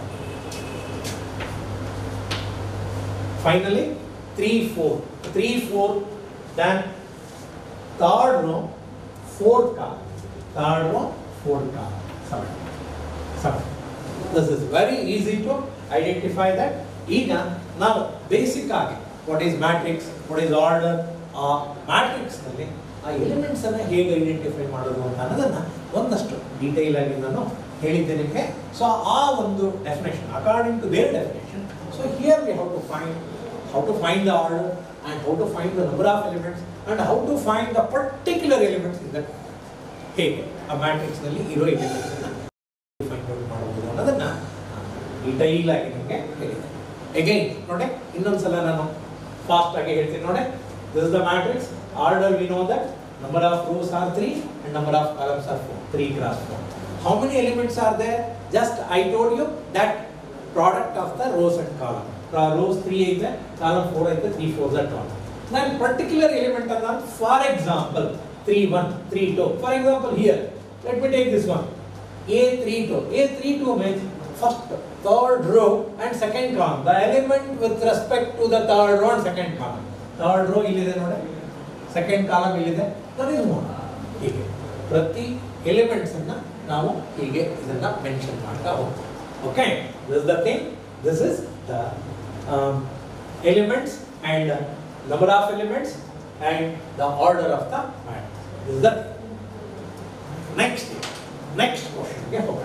finally three four three four then third row fourth column. Third one, fourth column. Seven. Seven. This is very easy to identify that. ಈಗ ನಾವು ಬೇಸಿಕ್ ಆಗಿ what is matrix what is order ಆ ಮ್ಯಾಟ್ರಿಕ್ಸ್ನಲ್ಲಿ ಆ elements ಅನ್ನ ಹೇಗೆ identify ಮಾಡೋದು ಅಂತ ಅನ್ನೋದನ್ನ ಒಂದಷ್ಟು ಡೀಟೇಲ್ ಆಗಿ ನಾನು ಹೇಳಿದ್ದೆ ನಿಮಗೆ ಸೊ ಆ ಒಂದು definition according to their definition so here we how to find how to find the order and how to find the number of elements and how to find the particular elements in that ಹೇಗೆ ಆ matrix ನಲ್ಲಿ ಇರೋ elements ಅನ್ನ find out ಮಾಡಬಹುದು ಅನ್ನೋದನ್ನ detail ಆಗಿ ನಿಮಗೆ ಹೇಳಿದೆ ಅಗೈನ್ ನೋಡಿ ಇನ್ನೊಂದ್ಸಲ ನಾನು ಫಾಸ್ಟ್ ಆಗಿ ಹೇಳ್ತೀನಿ ನೋಡಿ this the matrix order we know that number of rows are three and number of columns are four three cross four how many elements are there just I told you that product of the rows and column rows three ಐತೆ column four ಐತೆ three four that one ನಾನು particular element ಅನ್ನ for example three one three two for example here let me take this one A three two a three two means first third row and second column the element with respect to the third row and second column third row ಇಲ್ಲಿದೆ ನೋಡಿ second column ಇಲ್ಲಿದೆ that is mode ಹೀಗೆ ಪ್ರತಿ elements ಅನ್ನ ನಾವು ಹೀಗೆ ಇದನ್ನ mention ಮಾಡ್ತಾ ಹೋಗ್ತೀವಿ okay this the thing this is the elements and number of elements and the order of the matrix. This is the next thing. Next question. ಗೆ ಹೋಗೋಣ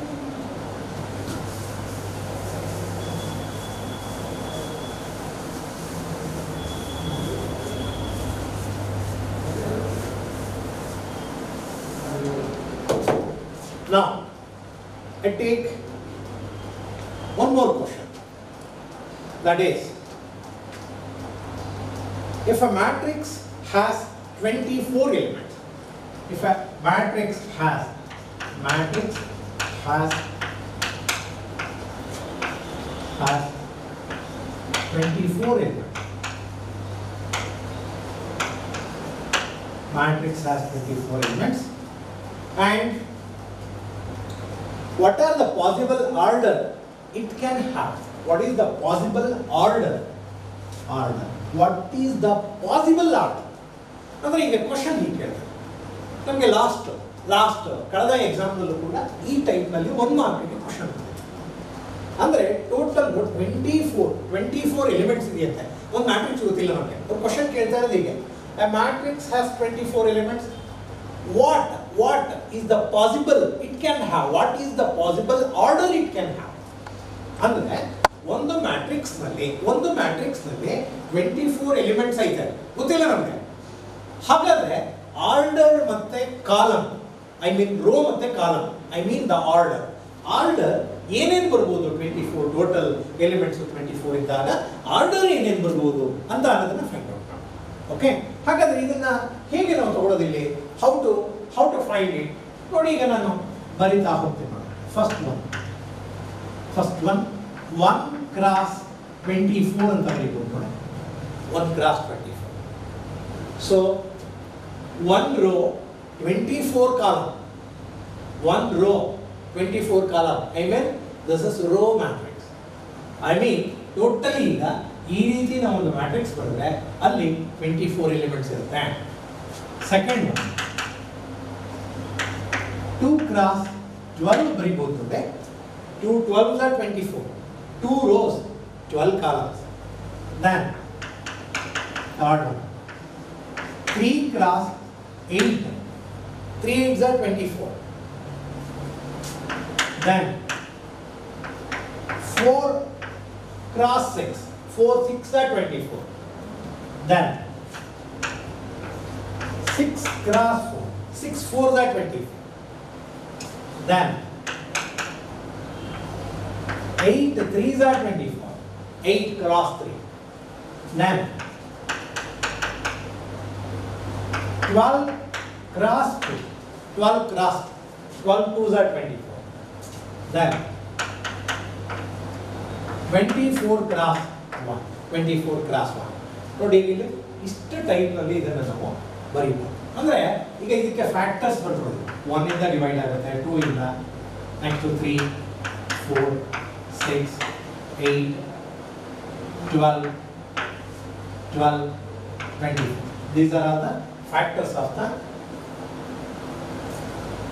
Now, I take one more question. That is, if a matrix has 24 elements, if a matrix has, matrix has, has 24 elements, matrix has 24 elements, and what are the possible order it can have? What is the possible order? Order. What is the possible order ಅಂದರೆ ಈಗ question ಹೀಗೆ ಕೇಳ್ತಾರೆ ನಮಗೆ last last ಕಳೆದ ಎಕ್ಸಾಮ್ನಲ್ಲೂ ಕೂಡ ಈ ಟೈಪ್ನಲ್ಲಿ ಒಂದು ಮಾರ್ಕಿಗೆ ಕ್ವಶನ್ ಅಂದರೆ total twenty four twenty four elements ಇದೆಯಂತೆ ಒಂದು ಮ್ಯಾಟ್ರಿಕ್ಸ್ ಗೊತ್ತಿಲ್ಲ ನಮಗೆ ಒಂದು ಕ್ವಶನ್ ಕೇಳ್ತಾ ಇರೋದು ಹೀಗೆ a matrix has twenty four elements what what is the possible it can have what is the possible order it can have ಅಂದರೆ ಒಂದು ಮ್ಯಾಟ್ರಿಕ್ಸ್ ನಲ್ಲಿ ಒಂದು ಮ್ಯಾಟ್ರಿಕ್ಸ್ ನಲ್ಲಿ ಟ್ವೆಂಟಿ ಫೋರ್ ಎಲಿಮೆಂಟ್ಸ್ ಐತೆ ಗೊತ್ತಿಲ್ಲ ನಮಗೆ ಹಾಗಾದ್ರೆ ಆರ್ಡರ್ ಮತ್ತೆ ಕಾಲಮ್ ಐ ಮೀನ್ ರೋ ಮತ್ತೆ column I mean the order order ಏನೇನು ಬರ್ಬೋದು twenty four total elements twenty four ಇದ್ದಾಗ ಆರ್ಡರ್ ಏನೇನು ಬರ್ಬೋದು ಅಂತ ಅನ್ನೋದನ್ನ ಫೈಂಡ್ ಔಟ್ ಮಾಡಿ ಓಕೆ ಹಾಗಾದ್ರೆ ಇದನ್ನ ಹೇಗೆ ನಾವು ತಗೊಳ್ಳೋದಿಲ್ಲಿ how to how to find it ನೋಡಿ ಈಗ ನಾನು ಬರಿತಾ ಹೋಗ್ತೀನಿ ನೋಡಿ first one first one one cross twenty four ಅಂತ ಬರೀಬೋದು ನೋಡಿ one cross twenty four so one row twenty four column one row twenty four column I mean this is row matrix I mean totally ಈಗ ಈ ರೀತಿ ನಾವು ಒಂದು matrix ಬರೆದ್ರೆ ಅಲ್ಲಿ ಟ್ವೆಂಟಿ ಫೋರ್ ಎಲಿಮೆಂಟ್ಸ್ ಇರುತ್ತೆ second one two cross twelve ಬರೀಬಹುದು ಅಂದರೆ two twelve twenty four two rows twelve columns then third one three cross eight three eights are twenty four then four cross six four sixes are twenty four then six cross four six fours are twenty four then 8 threes are 24 8 cross 3 then 12 cross 2 12 cross 12 twos are 24 then 24 cross 1 24 cross 1 ನೋಡಿ ಇಲ್ಲಿ ಇಷ್ಟು ಟೈಪ್ನಲ್ಲಿ ಇದನ್ನು ನಾವು ಬರೀಬೋದು ಅಂದರೆ ಈಗ ಇದಕ್ಕೆ factors ಬರ್ಬೋದು ಒನ್ನಿಂದ ಡಿವೈಡ್ ಆಗುತ್ತೆ ಟೂ ಇಂದ next three four six eight twelve twelve twenty these are are the factors of the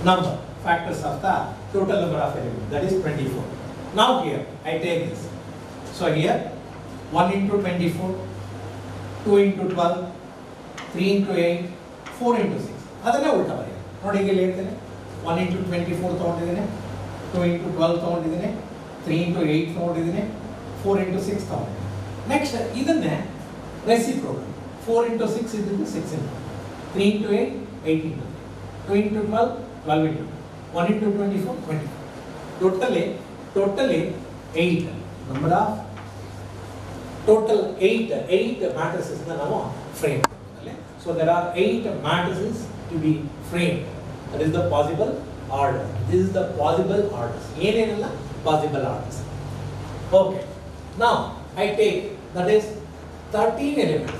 number, factors of the total number of elements, that is 24. Now here, I take this. So here, 1 into 24, 2 into 12, 3 into 8, 4 into 6. ಅದನ್ನೇ ಉಲ್ಟಾ ಬರೆಯ ನೋಡಿ ಈಗ ಇಲ್ಲಿ ಹೇಳ್ತೇನೆ one into twenty four ತೊಗೊಂಡಿದ್ದೀನಿ two into twelve ತೊಗೊಂಡಿದ್ದೀನಿ three into eight ತೊಗೊಂಡಿದ್ದೀನಿ ಫೋರ್ ಇಂಟು ಸಿಕ್ಸ್ ತೊಗೊಂಡಿದ್ದೀನಿ ನೆಕ್ಸ್ಟ್ ಇದನ್ನೇ ರೆಸಿಪ್ರೋಕಲ್ ಫೋರ್ ಇಂಟು ಸಿಕ್ಸ್ ಇದ್ದು six into three into eight eight into two into twelve twelve into one into twenty four twenty four totally totally eight number of total eight eight ಮ್ಯಾಟ್ರಿಸಸ್ನ ನಾವು frame so there are eight matrices to be frame that is the possible order this is the possible orders ಏನೇನೆಲ್ಲ possible orders okay ನಾವು I take that is thirteen elements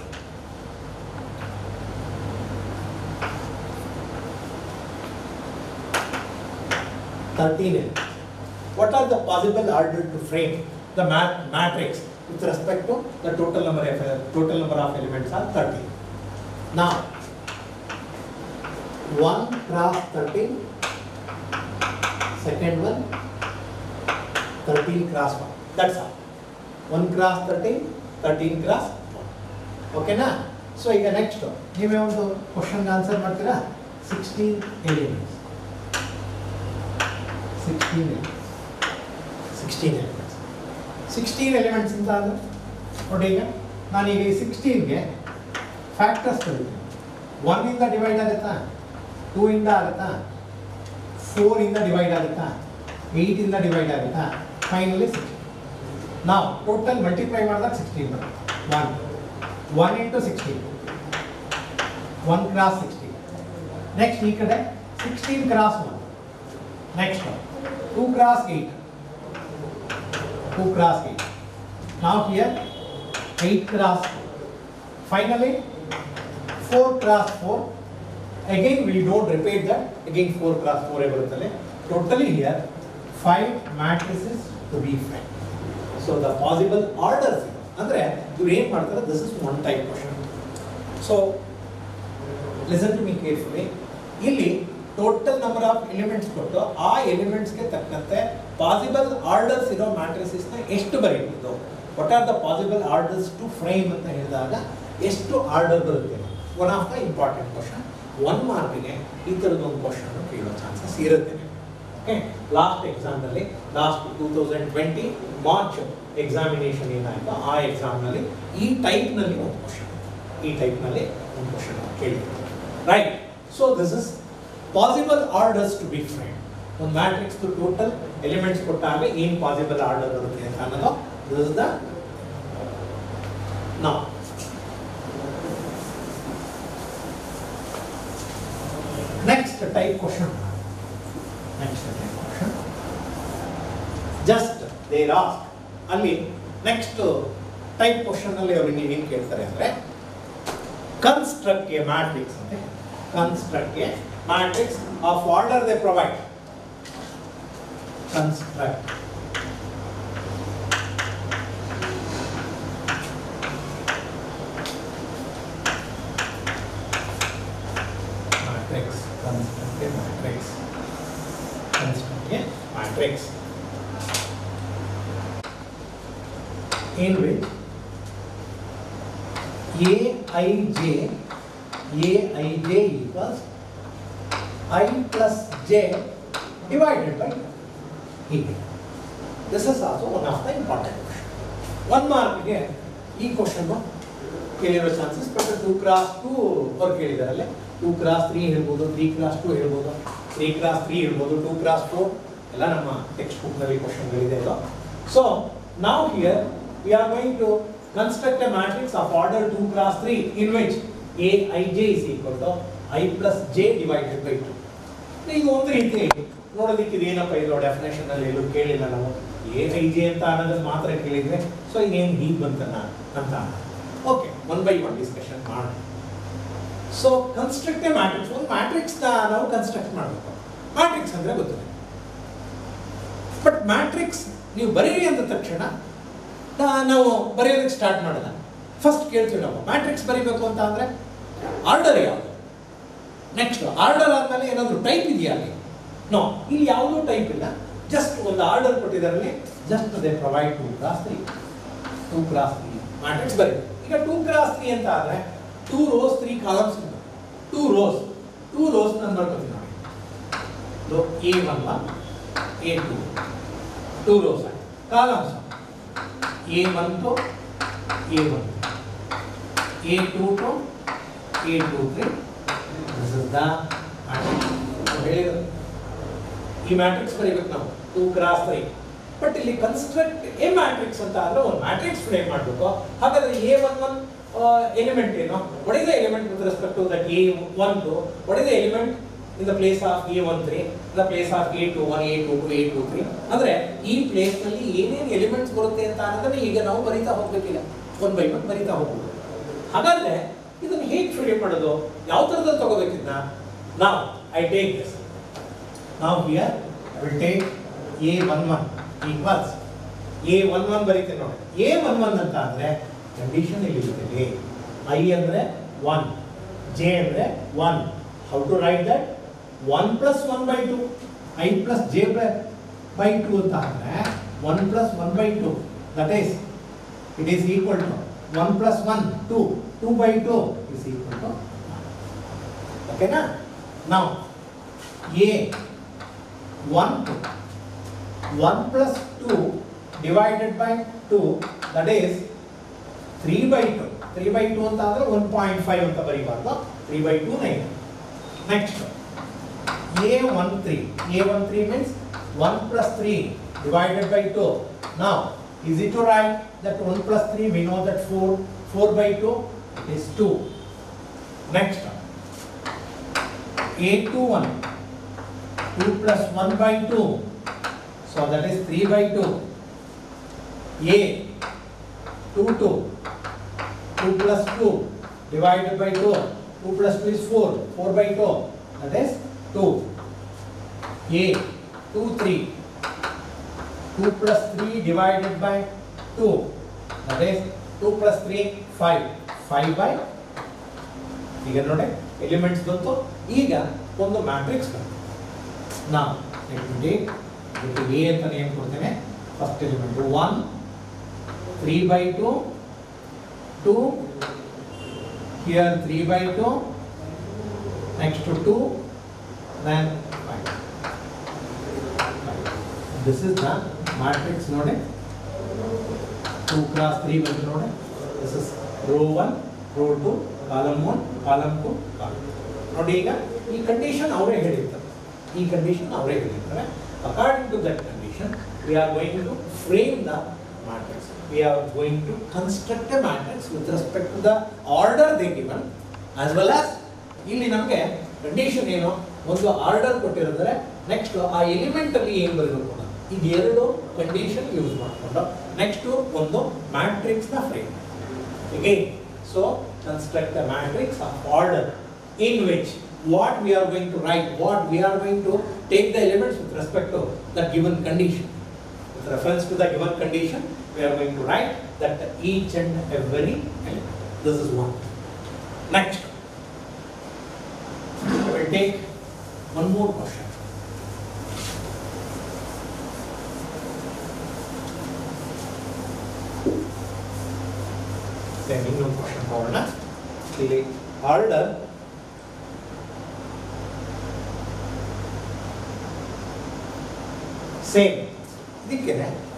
Thirteen elements. What are the possible order to frame the mat matrix with respect to the total number of total number of elements are 13. Now, 1 cross 13, second one 13 cross 1. That's all. 1 cross 13, 13 cross 1. ಓಕೆನಾ so ಈಗ next ನೀವೇ ಒಂದು question answer ಮಾಡ್ತೀರಾ sixteen elements sixteen sixteen elements sixteen elements ಅಂತ ಅಂದರೆ ನೋಡಿ ಈಗ ನಾನೀಗ ಈ ಸಿಕ್ಸ್ಟೀನ್ಗೆ ಫ್ಯಾಕ್ಟರ್ಸ್ ಕಲಿತೀನಿ ಒನ್ನಿಂದ ಡಿವೈಡ್ ಆಗುತ್ತಾ ಟೂ ಇಂದ ಆಗುತ್ತಾ ಫೋರಿಂದ ಡಿವೈಡ್ ಆಗುತ್ತಾ ಏಯ್ಟಿಂದ ಡಿವೈಡ್ ಆಗುತ್ತಾ ಫೈನಲಿ ಸಿಕ್ಸ್ಟೀನ್ ನಾವು ಟೋಟಲ್ ಮಲ್ಟಿಪ್ಲೈ ಮಾಡಿದಾಗ ಸಿಕ್ಸ್ಟೀನ್ ಬರುತ್ತೆ one one into sixteen one cross sixteen next ಈ ಕಡೆ sixteen cross one next two cross eight two cross eight ನಾವು here eight cross finally four cross four again we don't repeat that again 4 cross 4 ಬರುತ್ತಲ್ಲ totally here five matrices to be framed so the possible orders ಇದೆ. ಅಂದ್ರೆ ಇವ್ರು ಏನ್ ಮಾಡ್ತಾರೆ this is one type question so listen to me carefully ಇಲ್ಲಿ total number of elements ಕೊಟ್ಟು ಆ ಎಲಿಮೆಂಟ್ಸ್ಗೆ ತಕ್ಕಂತೆ ಪಾಸಿಬಲ್ ಆರ್ಡರ್ಸ್ ಇರೋ ಮ್ಯಾಟ್ರಿಸಸ್ನ ಎಷ್ಟು ಬರೀಬಹುದು what are the possible orders to frame ಅಂತ ಹೇಳಿದಾಗ ಎಷ್ಟು ಆರ್ಡರ್ ಬರುತ್ತೆ one of the important question one ಮಾರ್ಕ್ಗೆ ಈ ಥರದೊಂದು ಕ್ವಶನ್ ಕೇಳೋ ಚಾನ್ಸಸ್ ಇರುತ್ತೆ ಓಕೆ ಲಾಸ್ಟ್ ಎಕ್ಸಾಮ್ನಲ್ಲಿ last two thousand twenty March examination ಏನಾಯಿತು ಆ ಎಕ್ಸಾಮ್ನಲ್ಲಿ ಈ ಟೈಪ್ನಲ್ಲಿ ಒಂದು ಕ್ವಶನ್ ಈ ಟೈಪ್ನಲ್ಲಿ ಒಂದು ಕ್ವಶನ್ ಕೇಳಿದ್ರು right so this is possible orders to be frame ಒಂದು ಮ್ಯಾಟ್ರಿಕ್ಸ್ ಟೋಟಲ್ ಎಲಿಮೆಂಟ್ಸ್ ಕೊಟ್ಟಾಗ ಏನು ಪಾಸಿಬಲ್ ಆರ್ಡರ್ ಬರುತ್ತೆ ಅಂತ ಅನ್ನೋದು ದಿಸ್ ಇಸ್ ದ ನಾವು next type question next type question just there ask ಅಲ್ಲಿ ನೆಕ್ಸ್ಟ್ ಟೈಪ್ ಕ್ವಶನ್ ಅಲ್ಲಿ ಅವ್ರಿಗೆ ನೀವೇನು ಕೇಳ್ತಾರೆ ಅಂದ್ರೆ ಕನ್ಸ್ಟ್ರಕ್ಟ್ ಎ ಮ್ಯಾಟ್ರಿಕ್ಸ್ ಅಂತ construct a matrix of order they provide construct matrix construct a matrix construct a matrix in which aij aij equals i plus j divided by e this is also one of the important question one mark ಗೆ ಈ question ಕೇಳಿರೋ chances but two cross two ಅವ್ರು ಕೇಳಿದಾರಲ್ಲೇ two cross three ಹೇಳ್ಬೋದು three cross two ಹೇಳ್ಬೋದು three cross three ಹೇಳ್ಬೋದು two cross four ಎಲ್ಲ ನಮ್ಮ ಟೆಕ್ಸ್ಟ್ ಬುಕ್ನಲ್ಲಿ ಕ್ವಶನ್ಗಳಿದೆ ಇದು ಸೊ ನಾವು here we are going to construct a matrix of order two cross three in which A I J is equal to I plus J divided by two ಈಗ ಒಂದು ರೀತಿ ನೋಡೋದಕ್ಕೆ ಇದೇನಪ್ಪ ಇದು ಡೆಫಿನೇಷನ್ ಅಲ್ಲಿ ಎಲ್ಲೂ ಕೇಳಿಲ್ಲ ನಾವು ಎ ಐ ಜೆ ಅಂತ ಅನ್ನೋದನ್ನ ಮಾತ್ರ ಕೇಳಿದ್ರೆ ಸೊ ಇನ್ನೇನು ಹೀಗೆ ಬಂತನ ಅಂತ okay one by one discussion ಮಾಡೋಣ ಸೊ ಕನ್ಸ್ಟ್ರಕ್ಟ್ ಎ ಮ್ಯಾಟ್ರಿಕ್ಸ್ ಒಂದು ಮ್ಯಾಟ್ರಿಕ್ಸ್ ನಾವು ಕನ್ಸ್ಟ್ರಕ್ಟ್ ಮಾಡಬೇಕು ಮ್ಯಾಟ್ರಿಕ್ಸ್ ಅಂದ್ರೆ ಗೊತ್ತಿದೆ ಬಟ್ ಮ್ಯಾಟ್ರಿಕ್ಸ್ ನೀವು ಬರೀರಿ ಅಂದ ತಕ್ಷಣ ನಾ- ನಾವು ಬರೆಯೋದಕ್ಕೆ ಸ್ಟಾರ್ಟ್ ಮಾಡೋಣ ಫಸ್ಟ್ ಕೇಳ್ತೀವಿ ನಾವು ಮ್ಯಾಟ್ರಿಕ್ಸ್ ಬರೀಬೇಕು ಅಂತ ಅಂದ್ರೆ ಆರ್ಡರ್ ಯಾವುದು ನೆಕ್ಸ್ಟ್ ಆರ್ಡರ್ ಆದಮೇಲೆ ಏನಾದರೂ ಟೈಪ್ ಇದೆಯಾ ಅಲ್ಲಿ ನೋ ಇಲ್ಲಿ ಯಾವುದೂ ಟೈಪ್ ಇಲ್ಲ ಜಸ್ಟ್ ಒಂದು ಆರ್ಡರ್ ಕೊಟ್ಟಿದ್ದಾರೆ just they provide two cross three two cross three matrix ಬರೀ ಈಗ ಟೂ ಕ್ರಾಸ್ ತ್ರೀ ಅಂತ ಆದರೆ two rows three columns two rows two rows ನಾನು ಬರ್ಕೊತೀನಿ ನೋಡಿ A one one A two two rows ಆಯ್ತು columns A one two A one A two two A two three this is the ಹೇಳಿದ್ರು ಈ matrix ಬರೀಬೇಕು ನಾವು two cross three but ಇಲ್ಲಿ construct a matrix ಅಂತ ಆದ್ರೆ ಒಂದು ಮ್ಯಾಟ್ರಿಕ್ಸ್ ಫ್ರೇಮ್ ಮಾಡಬೇಕು ಹಾಗಾದ್ರೆ ಎ ಒನ್ ಒನ್ ಎಲಿಮೆಂಟ್ ಏನು what is the element with respect to that a one two what is the element in the place of a one three in the place of a two one A two two A two three ಅಂದ್ರೆ ಈ place ನಲ್ಲಿ ಏನೇನು elements ಬರುತ್ತೆ ಅಂತ ಅನ್ನೋದನ್ನ ಈಗ ನಾವು ಬರೀತಾ ಹೋಗ್ಬೇಕಿಲ್ಲ ಒನ್ ಬೈ ಒನ್ ಬರೀತಾ ಹೋಗ್ಬೋದು ಹಾಗಾದ್ರೆ ಇದನ್ನ ಹೇಗೆ ಫ್ರೇಮ್ ಮಾಡೋದು ಯಾವ ಥರದಲ್ಲಿ ತಗೋಬೇಕಿದ್ನ ನಾವು ಐ ಟೇಕ್ ದಿಸ್ ನಾವು here will take A one one equals A one one ಬರೀತೀನಿ ನೋಡಿ ಎ ಒನ್ ಒನ್ ಅಂತ ಅಂದ್ರೆ ಕಂಡೀಷನ್ ಇಲ್ಲಿ ಇರುತ್ತೆ ಐ ಅಂದ್ರೆ ಒನ್ ಜೆ ಅಂದ್ರೆ one how to write that one plus one by two I plus J by two ಅಂತ ಅಂದ್ರೆ one plus one by two that is it is equal to one plus one two two by two is equal to ಓಕೆನಾ ನಾವು A one two one plus two divided by two that is three by two three by two ಅಂತ ಅಂದ್ರೆ one point five ಅಂತ ಬರೀಬಾರ್ದು three by two nine next A one three A one three means one plus three divided by two ನಾವು is it to write that 1 plus 3 we know that 4 4 by 2 is 2 next a 2 1 2 plus 1 by 2 so that is 3 by 2 a 2 2 2 plus 2 divided by 2 2 plus 2 is 4 4 by 2 that is 2 a 2 3 2 plus 3 divided by 2 that is 2 plus 3 5 5 by ಈಗ ನೋಡಿ elements ಬಂತು ಈಗ ಒಂದು matrix ಬಂತು ನಾವು ಇದಕ್ಕೆ A ಅಂತ name ಕೊಡ್ತೇನೆ first element one three by two two here three by two next two then five this is the matrix ನೋಡಿ ಟೂ ಕ್ರಾಸ್ ತ್ರೀ ಬಂದು ನೋಡಿ this is row one row two column one column two column ನೋಡಿ ಈಗ ಈ condition ಅವರೇ ಹೇಳಿರ್ತಾರೆ ಈ condition ಅವರೇ ಹೇಳಿರ್ತಾರೆ according to that condition we are going to frame the matrix we are going to construct a matrix with respect to the order they given as well as ಇಲ್ಲಿ ನಮಗೆ ಕಂಡೀಷನ್ ಏನು ಒಂದು order ಕೊಟ್ಟಿರಿದ್ರೆ next ಆ element ಅಲ್ಲಿ ಏನು ಬರಬೇಕು ಅನ್ನೋದು. ಈಗ ಎರಡು ಕಂಡೀಷನ್ ಯೂಸ್ ಮಾಡಿಕೊಂಡು ನೆಕ್ಸ್ಟ್ ಒಂದು ಮ್ಯಾಟ್ರಿಕ್ಸ್ ನ frame again so construct a matrix of order in which what we are going to write what we are going to take the elements with respect to the given condition with reference to the given condition we are going to write that each and every element this is one next we will take one more question then ಇನ್ನೊಂದು question ತಗೊಳ್ಳೋಣ ಇಲ್ಲಿ order same ಇದಕ್ಕೆ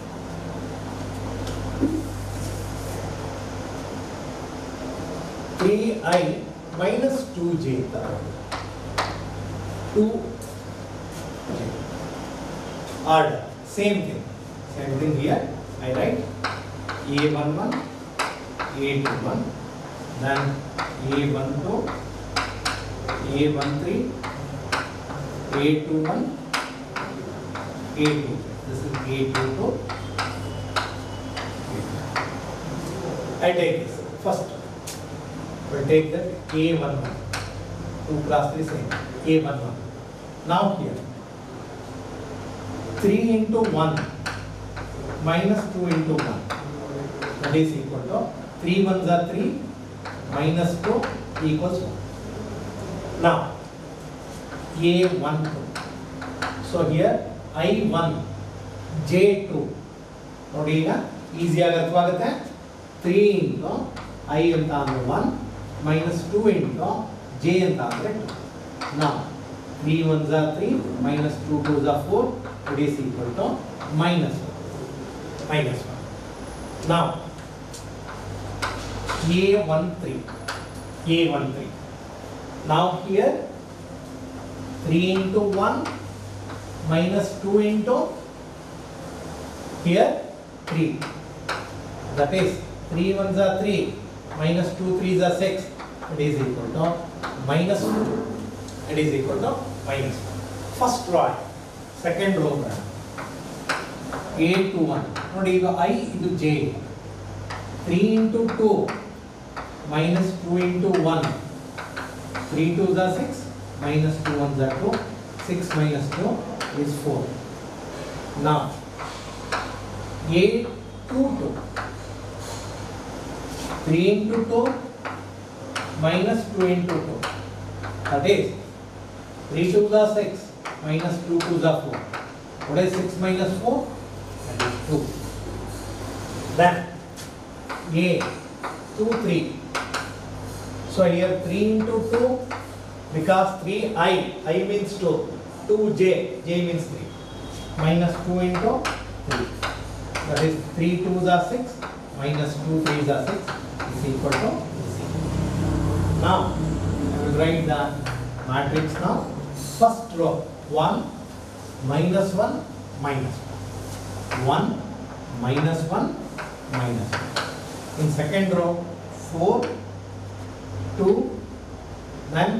three I minus two J ಅಂತ two order same thing same thing here I write A one one A21, then A12, A13, A21, A22. This is A22. I take this first. We'll take that A11. 2 class 3 same. A11. Now here. 3 into 1 minus 2 into 1. That is equal to 3 ones are 3 minus 2 equals 1. Now, A1 2. So here I one J two ನೋಡಿ ಈಗ ಈಸಿಯಾಗಿ ಅರ್ಥವಾಗುತ್ತೆ three into I ಅಂತ ಅಂದರೆ one minus two into J ಅಂತ ಅಂದರೆ two ನಾವು three one ಝಾ ತ್ರೀ ಮೈನಸ್ ಟು ಟು ಝಾ four it is equal to minus minus one ನಾವು A one three A one three ನಾವು here three into one minus two into here 3 that is 3 ones are 3 minus 2 3s are 6 it is equal to minus 2 it is equal to minus 1 first row second row a to 1 ನೋಡಿ ಈಗ i ಇದು j 3 into 2 minus 2 into 1 3 2s are 6 minus 2 1s are 2 6 minus 2 is 4 now a 2 2 3 into 2 minus 2 into 2 that is 3 2 is 6 minus 2 2 is 4 what is 6 minus 4 that is 2 then a 2 3 so here 3 into 2 because 3 i i means 2 2 j j means 3 minus 2 into 3 that is 3 2s are 6 minus 2 3s are 6 is equal to 0. Now I will write the matrix now. First row 1 minus 1 minus 1 1 minus 1 minus 1. In second row 4 2 then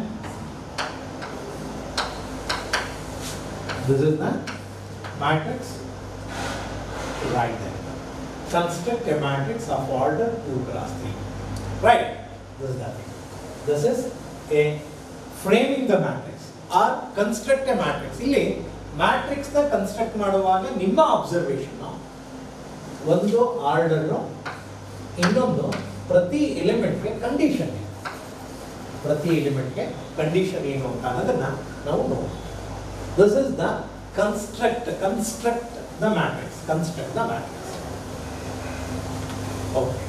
this is the matrix right there. Construct a matrix of order 2 cross 3. Right? This is that thing. This is a framing the matrix or construct a matrix. ಇಲ್ಲಿ matrix ನ construct ಮಾಡುವಾಗ ನಿಮ್ಮ observation ಒಂದು order ಇನ್ನೊಂದು ಪ್ರತಿ ಎಲಿಮೆಂಟ್ಗೆ condition ಪ್ರತಿ ಎಲಿಮೆಂಟ್ಗೆ condition ಏನು ಅಂತ ಅನ್ನೋದನ್ನ ನಾವು ನೋಡೋಣ this is the construct construct the matrix, construct the matrix. Okay.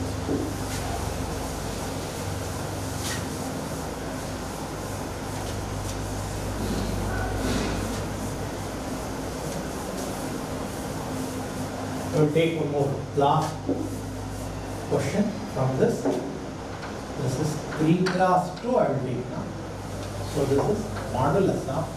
We'll take one more last question from this. This is 3 class 2 I will take now. So this is modulus of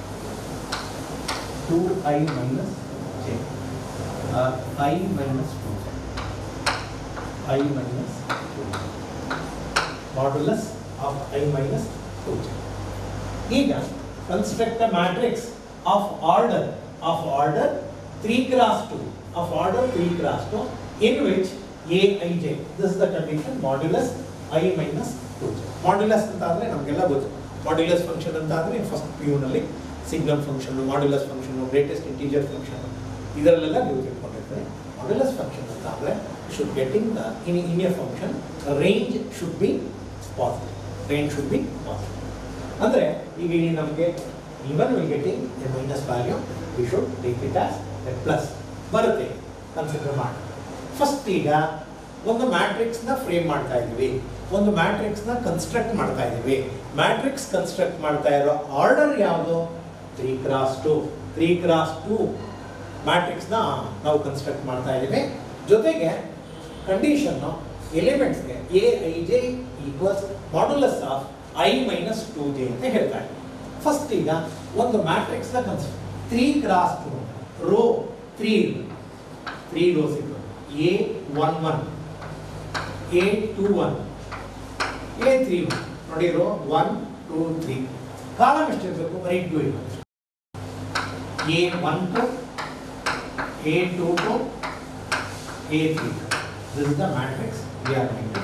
2i minus j uh, i minus 2 i minus 2 modulus of i minus 2j ಈಗ construct a matrix of order of order 3 cross 2 of order 3 cross 2 in which a i j this is the condition modulus i minus 2j modulus ಅಂತ ಅಂದ್ರೆ ನಮಗೆಲ್ಲ ಗೊತ್ತು modulus function ಅಂತ ಅಂದ್ರೆ first P ನಲ್ಲಿ signum function modulus function greatest integer function ಇದರಲ್ಲೆಲ್ಲ ನೀವು ತಿಳ್ಕೊಂಡಿರ್ತೀರಿ ಮಾಡ್ಯುಲಸ್ ಫಂಕ್ಷನ್ ಅಂತ ಅಂದರೆ should getting the in in a function range should be positive range should be positive ಅಂದರೆ ಈಗ ಇಲ್ಲಿ ನಮಗೆ even will getting a minus value we should take it as a plus ಬರುತ್ತೆ ಕನ್ಸಿಡರ್ ಮಾಡಿ first ಈಗ ಒಂದು ಮ್ಯಾಟ್ರಿಕ್ಸ್ನ ಫ್ರೇಮ್ ಮಾಡ್ತಾ ಇದ್ದೀವಿ ಒಂದು ಮ್ಯಾಟ್ರಿಕ್ಸ್ನ ಕನ್ಸ್ಟ್ರಕ್ಟ್ ಮಾಡ್ತಾ ಇದ್ದೀವಿ ಮ್ಯಾಟ್ರಿಕ್ಸ್ ಕನ್ಸ್ಟ್ರಕ್ಟ್ ಮಾಡ್ತಾ ಇರೋ ಆರ್ಡರ್ ಯಾವುದು three cross two three cross two ಮ್ಯಾಟ್ರಿಕ್ಸ್ನ ನಾವು ಕನ್ಸ್ಟ್ರಕ್ಟ್ ಮಾಡ್ತಾ ಇದ್ದೀವಿ ಜೊತೆಗೆ ಕಂಡೀಷನ್ನು ಎಲಿಮೆಂಟ್ಸ್ಗೆ A I J equals modulus of I minus two J ಅಂತ ಹೇಳ್ತಾ ಇದ್ದೀವಿ ಫಸ್ಟ್ ಈಗ ಒಂದು ಮ್ಯಾಟ್ರಿಕ್ಸ್ನ construct three cross two row three three rows ಇತ್ತು A one one A two one A three one ನೋಡಿ row one two three column ಎಷ್ಟಿರಬೇಕು ಬರೀ ಟು ಇರಬೇಕು A one two A two two a three this is the matrix we are going to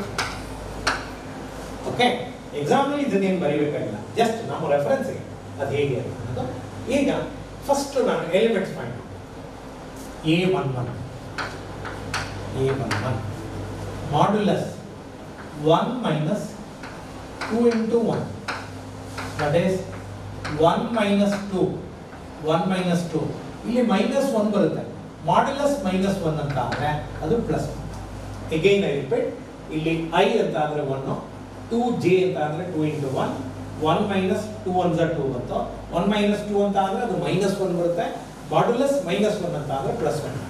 okay ಎಕ್ಸಾಮ್ನಲ್ಲಿ ಇದನ್ನೇನು ಬರೀಬೇಕಾಗಿಲ್ಲ just ನಮ್ಮ ರೆಫರೆನ್ಸ್ಗೆ ಅದು ಹೇಗೆ ಅನ್ನೋದು ಈಗ ಫಸ್ಟ್ ನಾನು elements find a one one a one one modulus one minus two into one that is 1 minus 2 one minus two ಇಲ್ಲಿ ಮೈನಸ್ ಒನ್ ಬರುತ್ತೆ ಮಾಡ್ಯುಲಸ್ ಮೈನಸ್ ಒನ್ ಅಂತ ಅಂದರೆ ಅದು ಪ್ಲಸ್ ಎಗೈನ್ ಐ ರಿಪೀಟ್ ಇಲ್ಲಿ ಐ ಅಂತ ಅಂದರೆ one two J ಅಂತ ಅಂದರೆ two into one one minus two one ಝ ಟೂ ಬಂತು ಒನ್ ಮೈನಸ್ ಟೂ ಅಂತ ಅಂದರೆ ಅದು ಮೈನಸ್ ಒನ್ ಬರುತ್ತೆ ಮಾಡ್ಯುಲಸ್ ಮೈನಸ್ ಒನ್ ಅಂತ ಅಂದರೆ plus one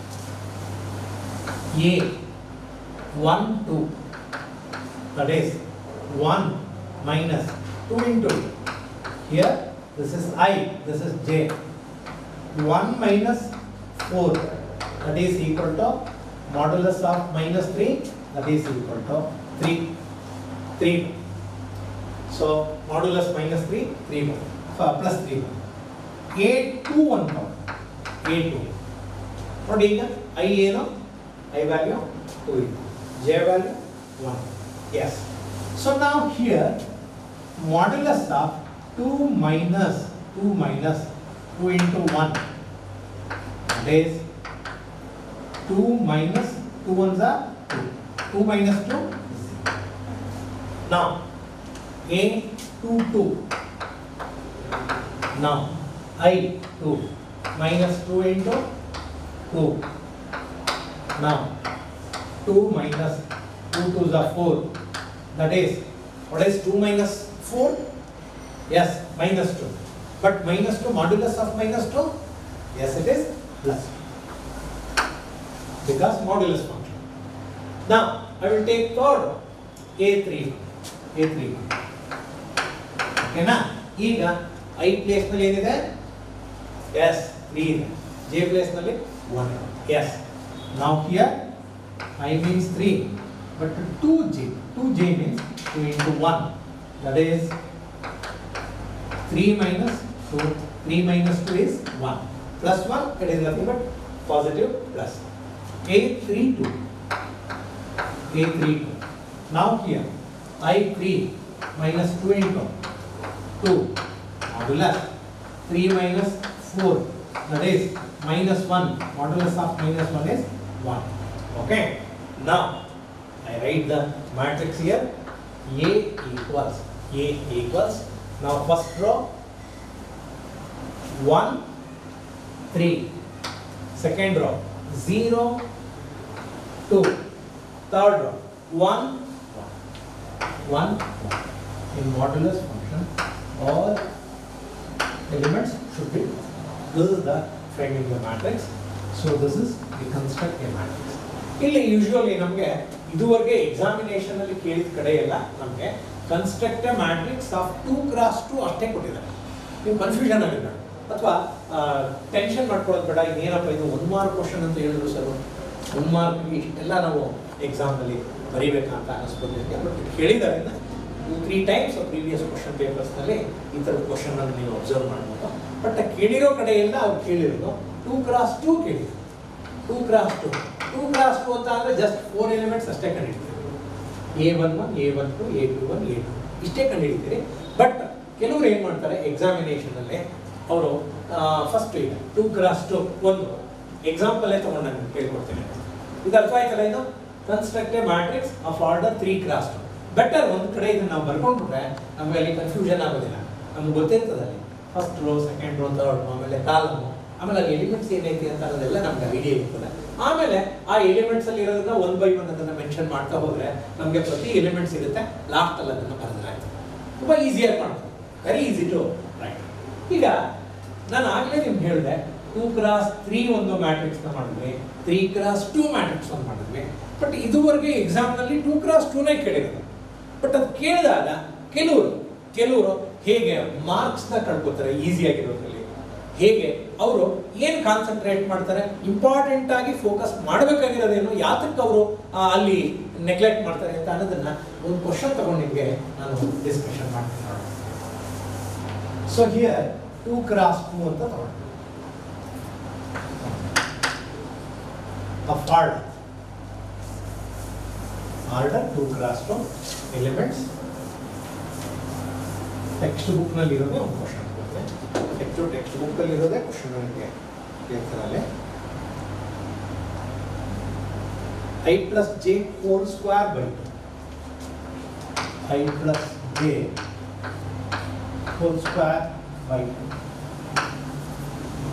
a one two that is one minus two into here this is i this is j one minus four that is equal to modulus of minus three that is equal to three three so modulus minus three three one plus three one a two one a two ನೋಡಿ ಈಗ i ಏನು i value two ಇದೆ j value one yes so ನಾವು here modulus of two minus two minus two into one that is 2 minus 2 ones are 2 2 minus 2 is 0. now a 2 2 now i 2 minus 2 into 2 now 2 minus 2 2s are 4 that is what is 2 minus 4 yes minus 2 but minus 2 modulus of minus 2 yes it is plus because modulus function. Now I will take third a3 a3 ಓಕೆನಾ ಈಗ I place ನಲ್ಲಿ ಏನಿದೆ yes three ಇದೆ j place ನಲ್ಲಿ one yes ನಾವು here i means three but two j two j means two into one that is three minus two three minus two is one plus 1 it is nothing but positive plus a32 a32 now here i3 minus 2 into 2 modulus 3 minus 4 that is minus 1 modulus of minus 1 is 1 okay now I write the matrix here a equals a equals now first row 1 3 second row 0 2 third row 1 1 1 in modulus function all elements should be this is the framing the matrix so this is the construct a matrix ಇಲ್ಲಿ usually ನಮಗೆ ಇದುವರೆಗೆ examination ಅಲ್ಲಿ ಕೇಳಿದ ಕಡೆ ಎಲ್ಲ ನಮಗೆ construct matrix of two cross two ಅಷ್ಟೇ ಕೊಟ್ಟಿದ್ದಾರೆ ನೀವು ಕನ್ಫ್ಯೂಷನ್ ಆಗಿಲ್ಲ ಅಥವಾ ಟೆನ್ಷನ್ ಮಾಡ್ಕೊಳ್ಳೋದು ಬೇಡ ಇನ್ನೇನಪ್ಪ ಇದು ಒನ್ ಮಾರ್ಕ್ ಕ್ವಶನ್ ಅಂತ ಹೇಳಿದ್ರು ಸರ್ ಒನ್ ಮಾರ್ಕ್ ಇಷ್ಟೆಲ್ಲ ನಾವು ಎಕ್ಸಾಮ್ನಲ್ಲಿ ಬರೀಬೇಕಂತ ಅನಿಸ್ಬೋದು ನಿಮಗೆ ಬಟ್ ಹೇಳಿದ್ದಾರೆ two three times previous question ಪೇಪರ್ಸ್ನಲ್ಲಿ ಈ ಥರದ ಕ್ವಶನ್ ಅನ್ನು ನೀವು ಅಬ್ಸರ್ವ್ ಮಾಡ್ಬೋದು ಬಟ್ ಕೇಳಿರೋ ಕಡೆ ಎಲ್ಲ ಅವ್ರು ಕೇಳಿರೋದು ಟೂ ಕ್ರಾಸ್ ಟೂ ಕೇಳಿದ್ರು two cross two two cross two ಅಂತ ಅಂದರೆ ಜಸ್ಟ್ ಫೋರ್ ಎಲಿಮೆಂಟ್ಸ್ ಅಷ್ಟೇ ಕಂಡುಹಿಡಿತೀವಿ a one one a one two A two one A two ಇಷ್ಟೇ ಕಂಡುಹಿಡಿತೀರಿ ಬಟ್ ಕೆಲವರು ಏನು ಮಾಡ್ತಾರೆ ಎಕ್ಸಾಮಿನೇಷನಲ್ಲಿ ಅವರು ಫಸ್ಟ್ ಈಗ ಟೂ ಕ್ರಾಸ್ ಟು ಒಂದು ಎಕ್ಸಾಂಪಲ್ಲೇ ತೊಗೊಂಡು ನಾನು ಕೇಳ್ಕೊಡ್ತೀನಿ ಇದು ಅರ್ಥ ಆಯ್ತಲ್ಲ ಇದು construct a matrix of order three cross two better ಒಂದು ಕಡೆ ಇದನ್ನ ನಾವು ಬರ್ಕೊಂಡ್ಬಿಟ್ರೆ ನಮಗೆ ಅಲ್ಲಿ ಕನ್ಫ್ಯೂಷನ್ ಆಗೋದಿಲ್ಲ ನಮ್ಗೆ ಗೊತ್ತಿರ್ತದೆ ಅಲ್ಲಿ first row second row third ಆಮೇಲೆ ಕಾಲಮು ಆಮೇಲೆ ಅಲ್ಲಿ ಎಲಿಮೆಂಟ್ಸ್ ಏನೈತಿ ಅಂತ ಅನ್ನೋದೆಲ್ಲ ನಮ್ಗೆ ಐಡಿಯಾ ಇರ್ತದೆ ಆಮೇಲೆ ಆ ಎಲಿಮೆಂಟ್ಸ್ ಅಲ್ಲಿ ಇರೋದನ್ನ ಒನ್ ಬೈ ಒನ್ ಅದನ್ನ ಮೆನ್ಷನ್ ಮಾಡ್ತಾ ಹೋದ್ರೆ ನಮಗೆ ಪ್ರತಿ ಎಲಿಮೆಂಟ್ಸ್ ಇರುತ್ತೆ ಲಾಸ್ಟ್ ಅಲ್ಲಿ ಅದನ್ನ ಬರೆದ್ರೆ ತುಂಬಾ ಈಸಿಯಾಗಿ ಮಾಡ್ಬೋದು ವೆರಿ ಈಸಿ ಟು ರೈಟ್ ಈಗ ನಾನು ಆಗ್ಲೇ ನಿಮ್ಗೆ ಹೇಳಿದೆ ಟೂ ಕ್ರಾಸ್ ತ್ರೀ ಒಂದು ಮ್ಯಾಟ್ರಿಕ್ಸ್ ನ ಮಾಡಿದ್ವಿ ತ್ರೀ ಕ್ರಾಸ್ ಟೂ ಮ್ಯಾಟ್ರಿಕ್ಸ್ ಒಂದು ಮಾಡಿದ್ವಿ ಬಟ್ ಇದುವರೆಗೆ ಎಕ್ಸಾಮ್ ನಲ್ಲಿ ಟೂ ಕ್ರಾಸ್ ಟೂನೇ ಕೇಳಿರೋದು ಬಟ್ ಅದು ಕೇಳಿದಾಗ ಕೆಲವರು ಕೆಲವರು ಹೇಗೆ ಮಾರ್ಕ್ಸ್ ನ ಕಳ್ಕೊತಾರೆ ಈಸಿ ಆಗಿರೋದ್ರಲ್ಲಿ ಹೇಗೆ ಅವರು ಏನು ಕಾನ್ಸಂಟ್ರೇಟ್ ಮಾಡ್ತಾರೆ ಇಂಪಾರ್ಟೆಂಟ್ ಆಗಿ ಫೋಕಸ್ ಮಾಡಬೇಕಾಗಿರೋದೇನು ಯಾತಕ್ಕೆ ಅವರು ಅಲ್ಲಿ ನೆಗ್ಲೆಕ್ಟ್ ಮಾಡ್ತಾರೆ ಅಂತ ಅನ್ನೋದನ್ನ ಒಂದು ಕ್ವಶನ್ ತಗೊಂಡು ನಿಮಗೆ ನಾನು ಡಿಸ್ಕಷನ್ ಮಾಡ್ತೀನಿ ನೋಡಿ so here two cross two ಅಂತ ತಗೊಂಡು of order. Order two cross two elements. Textbook ನಲ್ಲಿ ಇರೋದೇ ಒಂದು ಕ್ವಶನ್ ಹೆಚ್ಚು ಟೆಕ್ಸ್ಟ್ ಬುಕ್ ಅಲ್ಲಿ ಇರೋದೇ ಕ್ವಶನ್ ನನಗೆ ಕೇಳ್ತಾರಲ್ಲೇ i plus j whole square by two I plus j whole square by two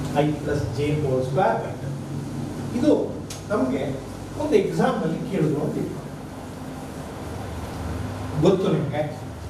I plus j whole square by ಇದು ನಮಗೆ ಒಂದು ಎಕ್ಸಾಮ್ನಲ್ಲಿ ಕೇಳಿದ್ರು ಅಂತ ಇಟ್ಕೊಳ್ಳಿ. ಗೊತ್ತು ನಿಮಗೆ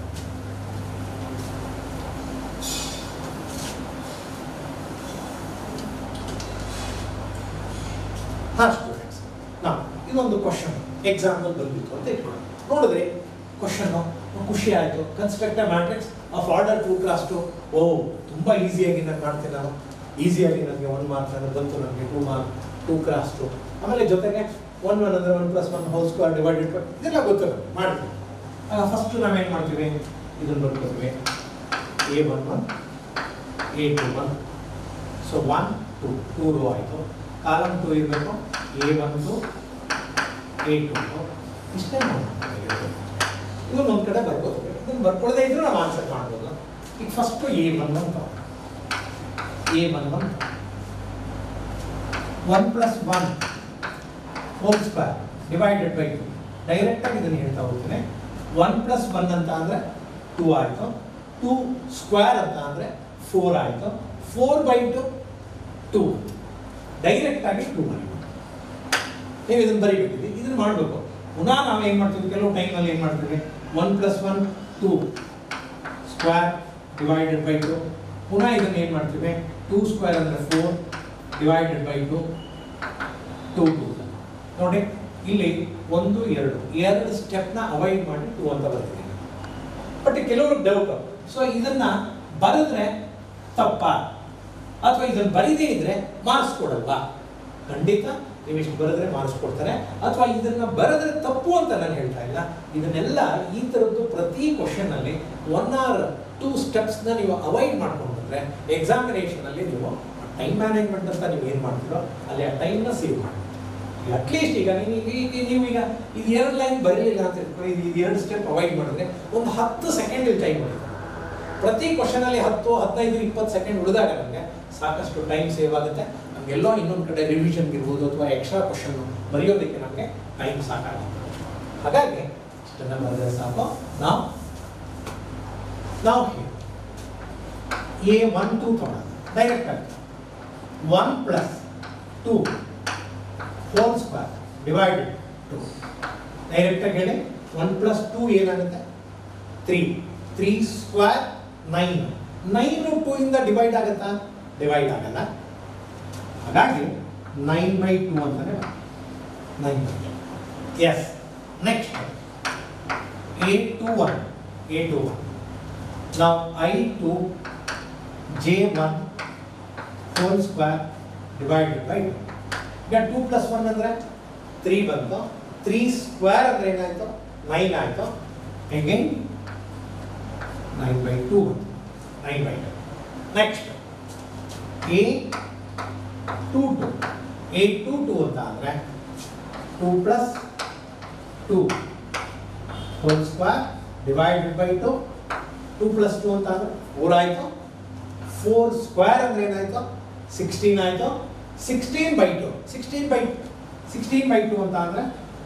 ಹಾ ಸ್ಟೂಡೆಂಟ್ಸ್ ನಾ ಇದೊಂದು ಕ್ವಶನ್ ಎಕ್ಸಾಂಪಲ್ ಬಂದಿತ್ತು ಅಂತ ಇಟ್ಕೊಳ್ಳಿ ನೋಡಿದ್ರೆ ಕ್ವಶನ್ ಖುಷಿ ಆಯಿತು construct matrix of order two cross two ಓ ತುಂಬ ಈಸಿಯಾಗಿ ನಾನು ಮಾಡ್ತೀನಿ ನಾನು ಈಸಿಯಾಗಿ ನನಗೆ ಒನ್ ಮಾರ್ಕ್ಸ್ ಅಂದರೆ ಬಂತು ನನಗೆ two mark two cross two ಆಮೇಲೆ ಜೊತೆಗೆ ಒನ್ ಒನ್ ಅಂದರೆ one plus one whole square divided by ಇದೆಲ್ಲ ಗೊತ್ತು ನನಗೆ ಮಾಡ್ತೀವಿ ಆಗ ಫಸ್ಟ್ ನಾವೇನು ಮಾಡ್ತೀವಿ ಇದನ್ನು ಬರ್ಕೊತೀವಿ a one one A two one so one two two row ಆಯಿತು ಕಾಲಮ್ ಟು ಇರಬೇಕು A one two A two ಇಷ್ಟೇ ಇದನ್ನು ಒಂದು ಕಡೆ ಬರ್ಬೋದು ಇದನ್ನು ಬರ್ಕೊಳ್ಳದೆ ಇದ್ರೂ ನಾವು ಆನ್ಸರ್ ಮಾಡ್ಬೋದು ಈಗ first a one one a one one one plus one whole square divided by two ಡೈರೆಕ್ಟಾಗಿ ಇದನ್ನು ಹೇಳ್ತಾ ಹೋಗ್ತೀನಿ ಒನ್ ಪ್ಲಸ್ ಒನ್ ಅಂತ ಅಂದರೆ ಟೂ ಆಯಿತು ಟೂ ಸ್ಕ್ವೇರ್ ಅಂತ ಅಂದರೆ ಫೋರ್ ಆಯಿತು ಫೋರ್ ಬೈ ಟು ಟೂ ಡೈರೆಕ್ಟಾಗಿ ಟೂ ಮಾಡಿ ನೀವು ಇದನ್ನು ಬರೀಬೇಕಿದೆ ಇದನ್ನು ಮಾಡಬೇಕು ಪುನಃ ನಾವು ಏನು ಮಾಡ್ತೀವಿ ಕೆಲವು ಟೈಮಲ್ಲಿ ಏನು ಮಾಡ್ತೀವಿ one plus one two square divided by two ಪುನಃ ಇದನ್ನು ಏನು ಮಾಡ್ತೀವಿ ಟೂ ಸ್ಕ್ವೇರ್ ಅಂದರೆ four divided by two two two ನೋಡಿ ಇಲ್ಲಿ ಒಂದು ಎರಡು ಎರಡು ಸ್ಟೆಪ್ನ ಅವಾಯ್ಡ್ ಮಾಡಿ ಟೂ ಅಂತ ಬರ್ತೀನಿ ಬಟ್ ಕೆಲವ್ರಿಗೆ ಡೌಟ್ ಸೊ ಇದನ್ನ ಬರೆದ್ರೆ ತಪ್ಪ ಅಥವಾ ಇದನ್ನು ಬರೀದೇ ಇದ್ರೆ ಮಾರ್ಕ್ಸ್ ಕೊಡಲ್ವಾ ಖಂಡಿತ ನೀವು ಇಷ್ಟು ಬರೆದ್ರೆ ಮಾರ್ಕ್ಸ್ ಕೊಡ್ತಾರೆ ಅಥವಾ ಇದನ್ನ ಬರೆದ್ರೆ ತಪ್ಪು ಅಂತ ನಾನು ಹೇಳ್ತಾ ಇಲ್ಲ ಇದನ್ನೆಲ್ಲ ಈ ಥರದ್ದು ಪ್ರತಿ ಕ್ವಶನ್ ಅಲ್ಲಿ ಒನ್ ಆರ್ ಟೂ ಸ್ಟೆಪ್ಸ್ನ ನೀವು ಅವಾಯ್ಡ್ ಮಾಡ್ಕೊಂಡು ಬಂದ್ರೆ ಎಕ್ಸಾಮಿನೇಷನ್ ಅಲ್ಲಿ ನೀವು ಟೈಮ್ ಮ್ಯಾನೇಜ್ಮೆಂಟ್ ಅಂತ ನೀವು ಏನು ಮಾಡ್ತೀರೋ ಅಲ್ಲಿ ಆ ಟೈಮ್ನ ಸೇವ್ ಮಾಡಿ ಅಟ್ಲೀಸ್ಟ್ ಈಗ ನೀವು ಈಗ ನೀವು ಈಗ ಇದು ಎರಡು ಲೈನ್ ಬರಲಿಲ್ಲ ಅಂತ ಇಟ್ಕೊಳ್ಳಿ ಇದು ಇದು ಎರಡು ಸ್ಟೆಪ್ ಅವಾಯ್ಡ್ ಮಾಡಿದ್ರೆ ಒಂದು ಹತ್ತು ಸೆಕೆಂಡ್ ಟೈಮ್ ಉಳಿತು ಪ್ರತಿ ಕ್ವಶನ್ ಅಲ್ಲಿ ಹತ್ತು ಹದಿನೈದು ಇಪ್ಪತ್ತು ಸೆಕೆಂಡ್ ಉಳಿದಾಗ ನಮಗೆ ಸಾಕಷ್ಟು ಟೈಮ್ ಸೇವ್ ಆಗುತ್ತೆ ನಮಗೆಲ್ಲೋ ಇನ್ನೊಂದು ಕಡೆ ರಿವಿಷನ್ ಇರ್ಬೋದು ಅಥವಾ ಎಕ್ಸ್ಟ್ರಾ ಕ್ವಶನ್ ಬರೆಯೋದಕ್ಕೆ ನಮಗೆ ಟೈಮ್ ಸಾಕಾಗುತ್ತೆ ಹಾಗಾಗಿ ಇಷ್ಟನ್ನ ಬರೆದ್ರೆ ಸಾಕು ನಾವು ನಾವು ಎ ಒನ್ ಟೂ ತೊಗೊಳ್ಳೋಣ ಡೈರೆಕ್ಟ್ ಆಗಿ one plus two whole square divided two ಡೈರೆಕ್ಟಾಗಿ ಹೇಳಿ ಒನ್ ಪ್ಲಸ್ ಟೂ ಏನಾಗುತ್ತೆ three three square nine nine two ಇಂದ ಡಿವೈಡ್ ಆಗುತ್ತಾ ಡಿವೈಡ್ ಆಗಲ್ಲ ಹಾಗಾಗಿ ನೈನ್ ಬೈ ಟೂ ಅಂತಾನೆ nine by two yes next a two one A two one ನಾವು i two j one whole square divided by two ಈಗ two plus one ಅಂದರೆ three ಬಂತು three square ಅಂದರೆ ಏನಾಯಿತು ನೈನ್ ಆಯಿತು ಅಗೈನ್ ನೈನ್ ಬೈ ಟೂ ಬಂತು nine by two next a two two A two two ಅಂತ ಅಂದರೆ two plus two whole square divided by two two plus two ಅಂತ ಅಂದರೆ ಫೋರ್ ಆಯಿತು ಫೋರ್ ಸ್ಕ್ವೇರ್ ಅಂದರೆ ಏನಾಯಿತು ಸಿಕ್ಸ್ಟೀನ್ ಆಯಿತು sixteen by two sixteen by sixteen by two ಅಂತ ಅಂದರೆ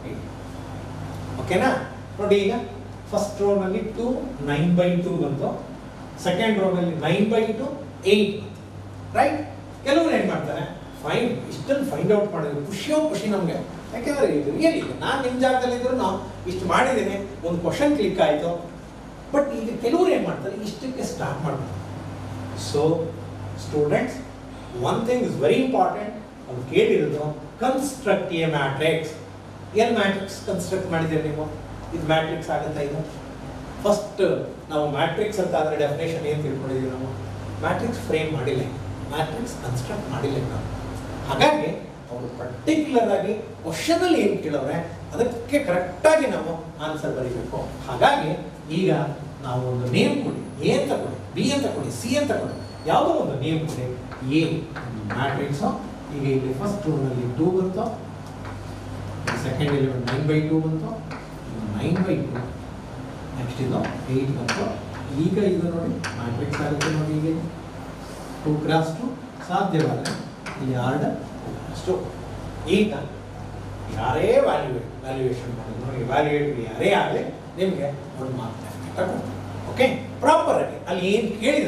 ಓಕೆನಾ ನೋಡಿ ಈಗ ಫಸ್ಟ್ ರೋನಲ್ಲಿ ಟು ನೈನ್ ಬೈ ಟು ಬಂತು ಸೆಕೆಂಡ್ ರೋನಲ್ಲಿ ನೈನ್ ಬೈ ಟು ಏಯ್ಟ್ ಬಂತು ರೈಟ್ ಕೆಲವರು ಏನು ಮಾಡ್ತಾರೆ ಫೈನ್ ಇಷ್ಟನ್ನು ಫೈಂಡ್ ಔಟ್ ಮಾಡಿದ್ರು ಖುಷಿಯೋ ಖುಷಿ ನಮಗೆ ಯಾಕೆಂದರೆ ಇದು ರಿಯಲ್ ಇದೆ ನಾನು ನಿಮ್ಮ ಜಾಗದಲ್ಲಿ ಇದ್ರು ನಾವು ಇಷ್ಟು ಮಾಡಿದ್ದೀನಿ ಒಂದು ಕ್ವಶನ್ ಕ್ಲಿಕ್ ಆಯಿತು ಬಟ್ ಈಗ ಕೆಲವರು ಏನು ಮಾಡ್ತಾರೆ ಇಷ್ಟಕ್ಕೆ ಸ್ಟಾರ್ಟ್ ಮಾಡ್ತಾರೆ so students one thing is very important ಅದು ಕೇಳಿರೋದು ಕನ್ಸ್ಟ್ರಕ್ಟ್ ಎ ಮ್ಯಾಟ್ರಿಕ್ಸ್ ಏನು ಮ್ಯಾಟ್ರಿಕ್ಸ್ ಕನ್ಸ್ಟ್ರಕ್ಟ್ ಮಾಡಿದ್ದೀರಿ ನೀವು ಇದು ಮ್ಯಾಟ್ರಿಕ್ಸ್ ಆಗುತ್ತಾ ಇದು ಫಸ್ಟ್ ನಾವು ಮ್ಯಾಟ್ರಿಕ್ಸ್ ಅಂತ ಆದರೆ ಡೆಫಿನೇಷನ್ ಏನು ತಿಳ್ಕೊಂಡಿದ್ದೀವಿ ನಾವು ಮ್ಯಾಟ್ರಿಕ್ಸ್ ಫ್ರೇಮ್ ಮಾಡಿಲ್ಲ ಮ್ಯಾಟ್ರಿಕ್ಸ್ ಕನ್ಸ್ಟ್ರಕ್ಟ್ ಮಾಡಿಲ್ಲ ನಾವು ಹಾಗಾಗಿ ಅವರು ಪರ್ಟಿಕ್ಯುಲರ್ ಆಗಿ ಕ್ವಶನಲ್ಲಿ ಏನು ಕೇಳೋರೆ ಅದಕ್ಕೆ ಕರೆಕ್ಟಾಗಿ ನಾವು ಆನ್ಸರ್ ಬರೀಬೇಕು ಹಾಗಾಗಿ ಈಗ ನಾವು ಒಂದು ನೇಮ್ ಕೊಡಿ ಎ ಅಂತ ಕೊಡಿ ಬಿ ಅಂತ ಕೊಡಿ ಸಿ ಅಂತ ಕೊಡಿ ಯಾವುದೋ ಒಂದು ನೇಮ್ ಕೊಡಿ ಎ ಮ್ಯಾಟ್ರಿಕ್ಸು ಈಗ ಇಲ್ಲಿ ಫಸ್ಟ್ ನಲ್ಲಿ ಟೂ ಬಂತು ಸೆಕೆಂಡ್ ಇಲ್ಲಿ ಒಂದು ನೈನ್ ಬೈ ಟೂ ಬಂತು ನೈನ್ ಬೈ ಟು ನೆಕ್ಸ್ಟ್ ಇದು ಏಯ್ಟ್ ಬಂತು ಈಗ ಇದು ನೋಡಿ ಮ್ಯಾಟ್ರಿಕ್ಸ್ ಆಗುತ್ತೆ ನೋಡಿ ಈಗ ಟೂ ಕ್ರಾಸ್ ಟು ಸಾಧ್ಯವಾದರೆ ಇಲ್ಲಿ ಆರ್ಡರ್ ಅಷ್ಟು ಈಗ ಯಾರೇ ವ್ಯಾಲ್ಯೂ ವ್ಯಾಲ್ಯೂಯೇಷನ್ ಮಾಡಿದ್ರು ಇವ್ಯಾಲ್ಯೂಯೇಟ್ ಯಾರೇ ಆಗಲಿ ನಿಮಗೆ ಒಂದು ಮಾರ್ಕ್ ತಗೊಳ್ತಾರೆ ಓಕೆ ಪ್ರಾಪರ್ ಆಗಿ ಅಲ್ಲಿ ಏನು ಕೇಳಿದರೆ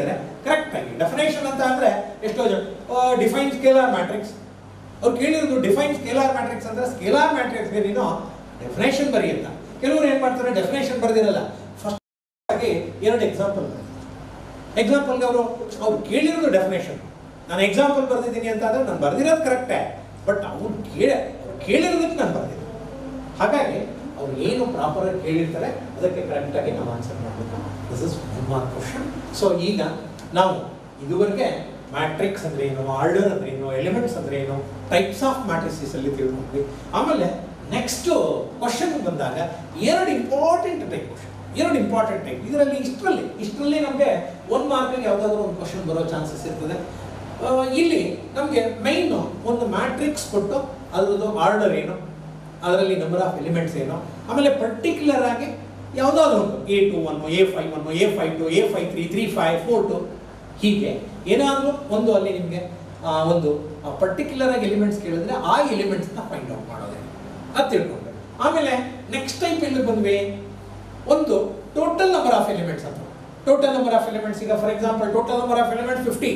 ಕರೆಕ್ಟ್ ಆಗಿ ಡೆಫಿನೇಷನ್ ಅಂತ ಅಂದ್ರೆ ಎಷ್ಟೋ ಜನ ಡಿಫೈನ್ ಸ್ಕೇಲಾರ್ ಮ್ಯಾಟ್ರಿಕ್ಸ್ ಅವ್ರು ಕೇಳಿರೋದು ಡಿಫೈನ್ ಸ್ಕೇಲಾರ್ ಮ್ಯಾಟ್ರಿಕ್ಸ್ ಅಂದ್ರೆ ಸ್ಕೇಲಾರ್ ಮ್ಯಾಟ್ರಿಕ್ಸ್ಗೆ ನೀನು ಡೆಫಿನೇಷನ್ ಬರಿ ಅಂತ ಕೆಲವರು ಏನ್ ಮಾಡ್ತಾರೆ ಡೆಫಿನೇಷನ್ ಬರೆದಿರಲ್ಲ ಫಸ್ಟ್ ಆಗಿ ಎರಡು ಎಕ್ಸಾಂಪಲ್ ಎಕ್ಸಾಂಪಲ್ಗೆ ಅವರು ಅವ್ರು ಕೇಳಿರೋದು ಡೆಫಿನೇಷನ್ ನಾನು ಎಕ್ಸಾಂಪಲ್ ಬರ್ದಿದ್ದೀನಿ ಅಂತ ಅಂದ್ರೆ ನಾನು ಬರ್ದಿರೋದು ಕರೆಕ್ಟೇ ಬಟ್ ಅವ್ರು ಕೇಳ ಅವ್ರು ಕೇಳಿರೋದಕ್ಕೆ ನಾನು ಬರ್ದಿದ್ದೀನಿ ಹಾಗಾಗಿ ಅವ್ರು ಏನು ಪ್ರಾಪರ್ ಆಗಿ ಕೇಳಿರ್ತಾರೆ ಅದಕ್ಕೆ ಕರೆಕ್ಟ್ ಆಗಿ ನಾವು ಆನ್ಸರ್ ಮಾಡಬೇಕು this is one mark question so ಈಗ ನಾವು ಇದುವರೆಗೆ ಮ್ಯಾಟ್ರಿಕ್ಸ್ ಅಂದ್ರೆ ಏನು ಆರ್ಡರ್ ಅಂದ್ರೆ ಏನು ಎಲಿಮೆಂಟ್ಸ್ ಅಂದ್ರೆ ಏನು ಟೈಪ್ಸ್ ಆಫ್ ಮ್ಯಾಟ್ರಿಸಸ್ ಅಲ್ಲಿ ತಿಳ್ಕೊಂಡ್ವಿ ಆಮೇಲೆ ನೆಕ್ಸ್ಟ್ ಕ್ವಶನ್ ಬಂದಾಗ ಎರಡು ಇಂಪಾರ್ಟೆಂಟ್ ಟೈಪ್ ಕ್ವಶನ್ ಎರಡು ಇಂಪಾರ್ಟೆಂಟ್ ಟೈಪ್ ಇದರಲ್ಲಿ ಇಷ್ಟರಲ್ಲಿ ಇಷ್ಟರಲ್ಲಿ ನಮಗೆ ಒನ್ ಮಾರ್ಕ್ಗೆ ಯಾವುದಾದ್ರೂ ಒಂದು ಕ್ವಶನ್ ಬರೋ ಚಾನ್ಸಸ್ ಇರ್ತದೆ ಆ, ಇಲ್ಲಿ ನಮಗೆ ಮೈನ್ ಒಂದು ಮ್ಯಾಟ್ರಿಕ್ಸ್ ಕೊಟ್ಟು ಅದರದ್ದು ಆರ್ಡರ್ ಏನು ಅದರಲ್ಲಿ ನಂಬರ್ ಆಫ್ ಎಲಿಮೆಂಟ್ಸ್ ಏನು ಆಮೇಲೆ ಪರ್ಟಿಕ್ಯುಲರ್ ಆಗಿ ಯಾವುದಾದ್ರೂ ಒಂದು a two one a five one a five two a five three three five four two ಹೀಗೆ ಏನಾದರೂ ಒಂದು ಅಲ್ಲಿ ನಿಮಗೆ ಒಂದು ಪರ್ಟಿಕ್ಯುಲರ್ ಆಗಿ ಎಲಿಮೆಂಟ್ಸ್ ಕೇಳಿದ್ರೆ ಆ ಎಲಿಮೆಂಟ್ಸ್ನ ಫೈಂಡ್ ಔಟ್ ಮಾಡೋದೇ ಅದು ತಿಳ್ಕೊಂಡ್ರೆ ಆಮೇಲೆ ನೆಕ್ಸ್ಟ್ ಟೈಪ್ ಎಲ್ಲಿ ಬಂದ್ವಿ ಒಂದು ಟೋಟಲ್ ನಂಬರ್ ಆಫ್ ಎಲಿಮೆಂಟ್ಸ್ ಅಂತ ಟೋಟಲ್ ನಂಬರ್ ಆಫ್ ಎಲಿಮೆಂಟ್ಸ್ ಈಗ for example total number of element fifty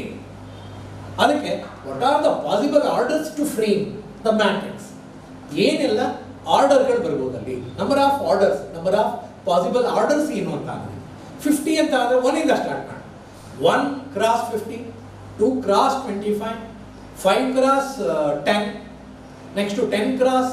ಅದಕ್ಕೆ what are the possible orders to frame the matrix ಏನೆಲ್ಲ ಆರ್ಡರ್ಗಳು ಬರ್ಬೋದು ಅಲ್ಲಿ number of orders number of possible orders ಏನು ಅಂತ ಆಗಿದೆ ಫಿಫ್ಟಿ ಅಂತ ಆದರೆ ಒನ್ನಿಂದ ಸ್ಟಾರ್ಟ್ ಮಾಡಿ one cross fifty two cross twenty five five cross ten next ten cross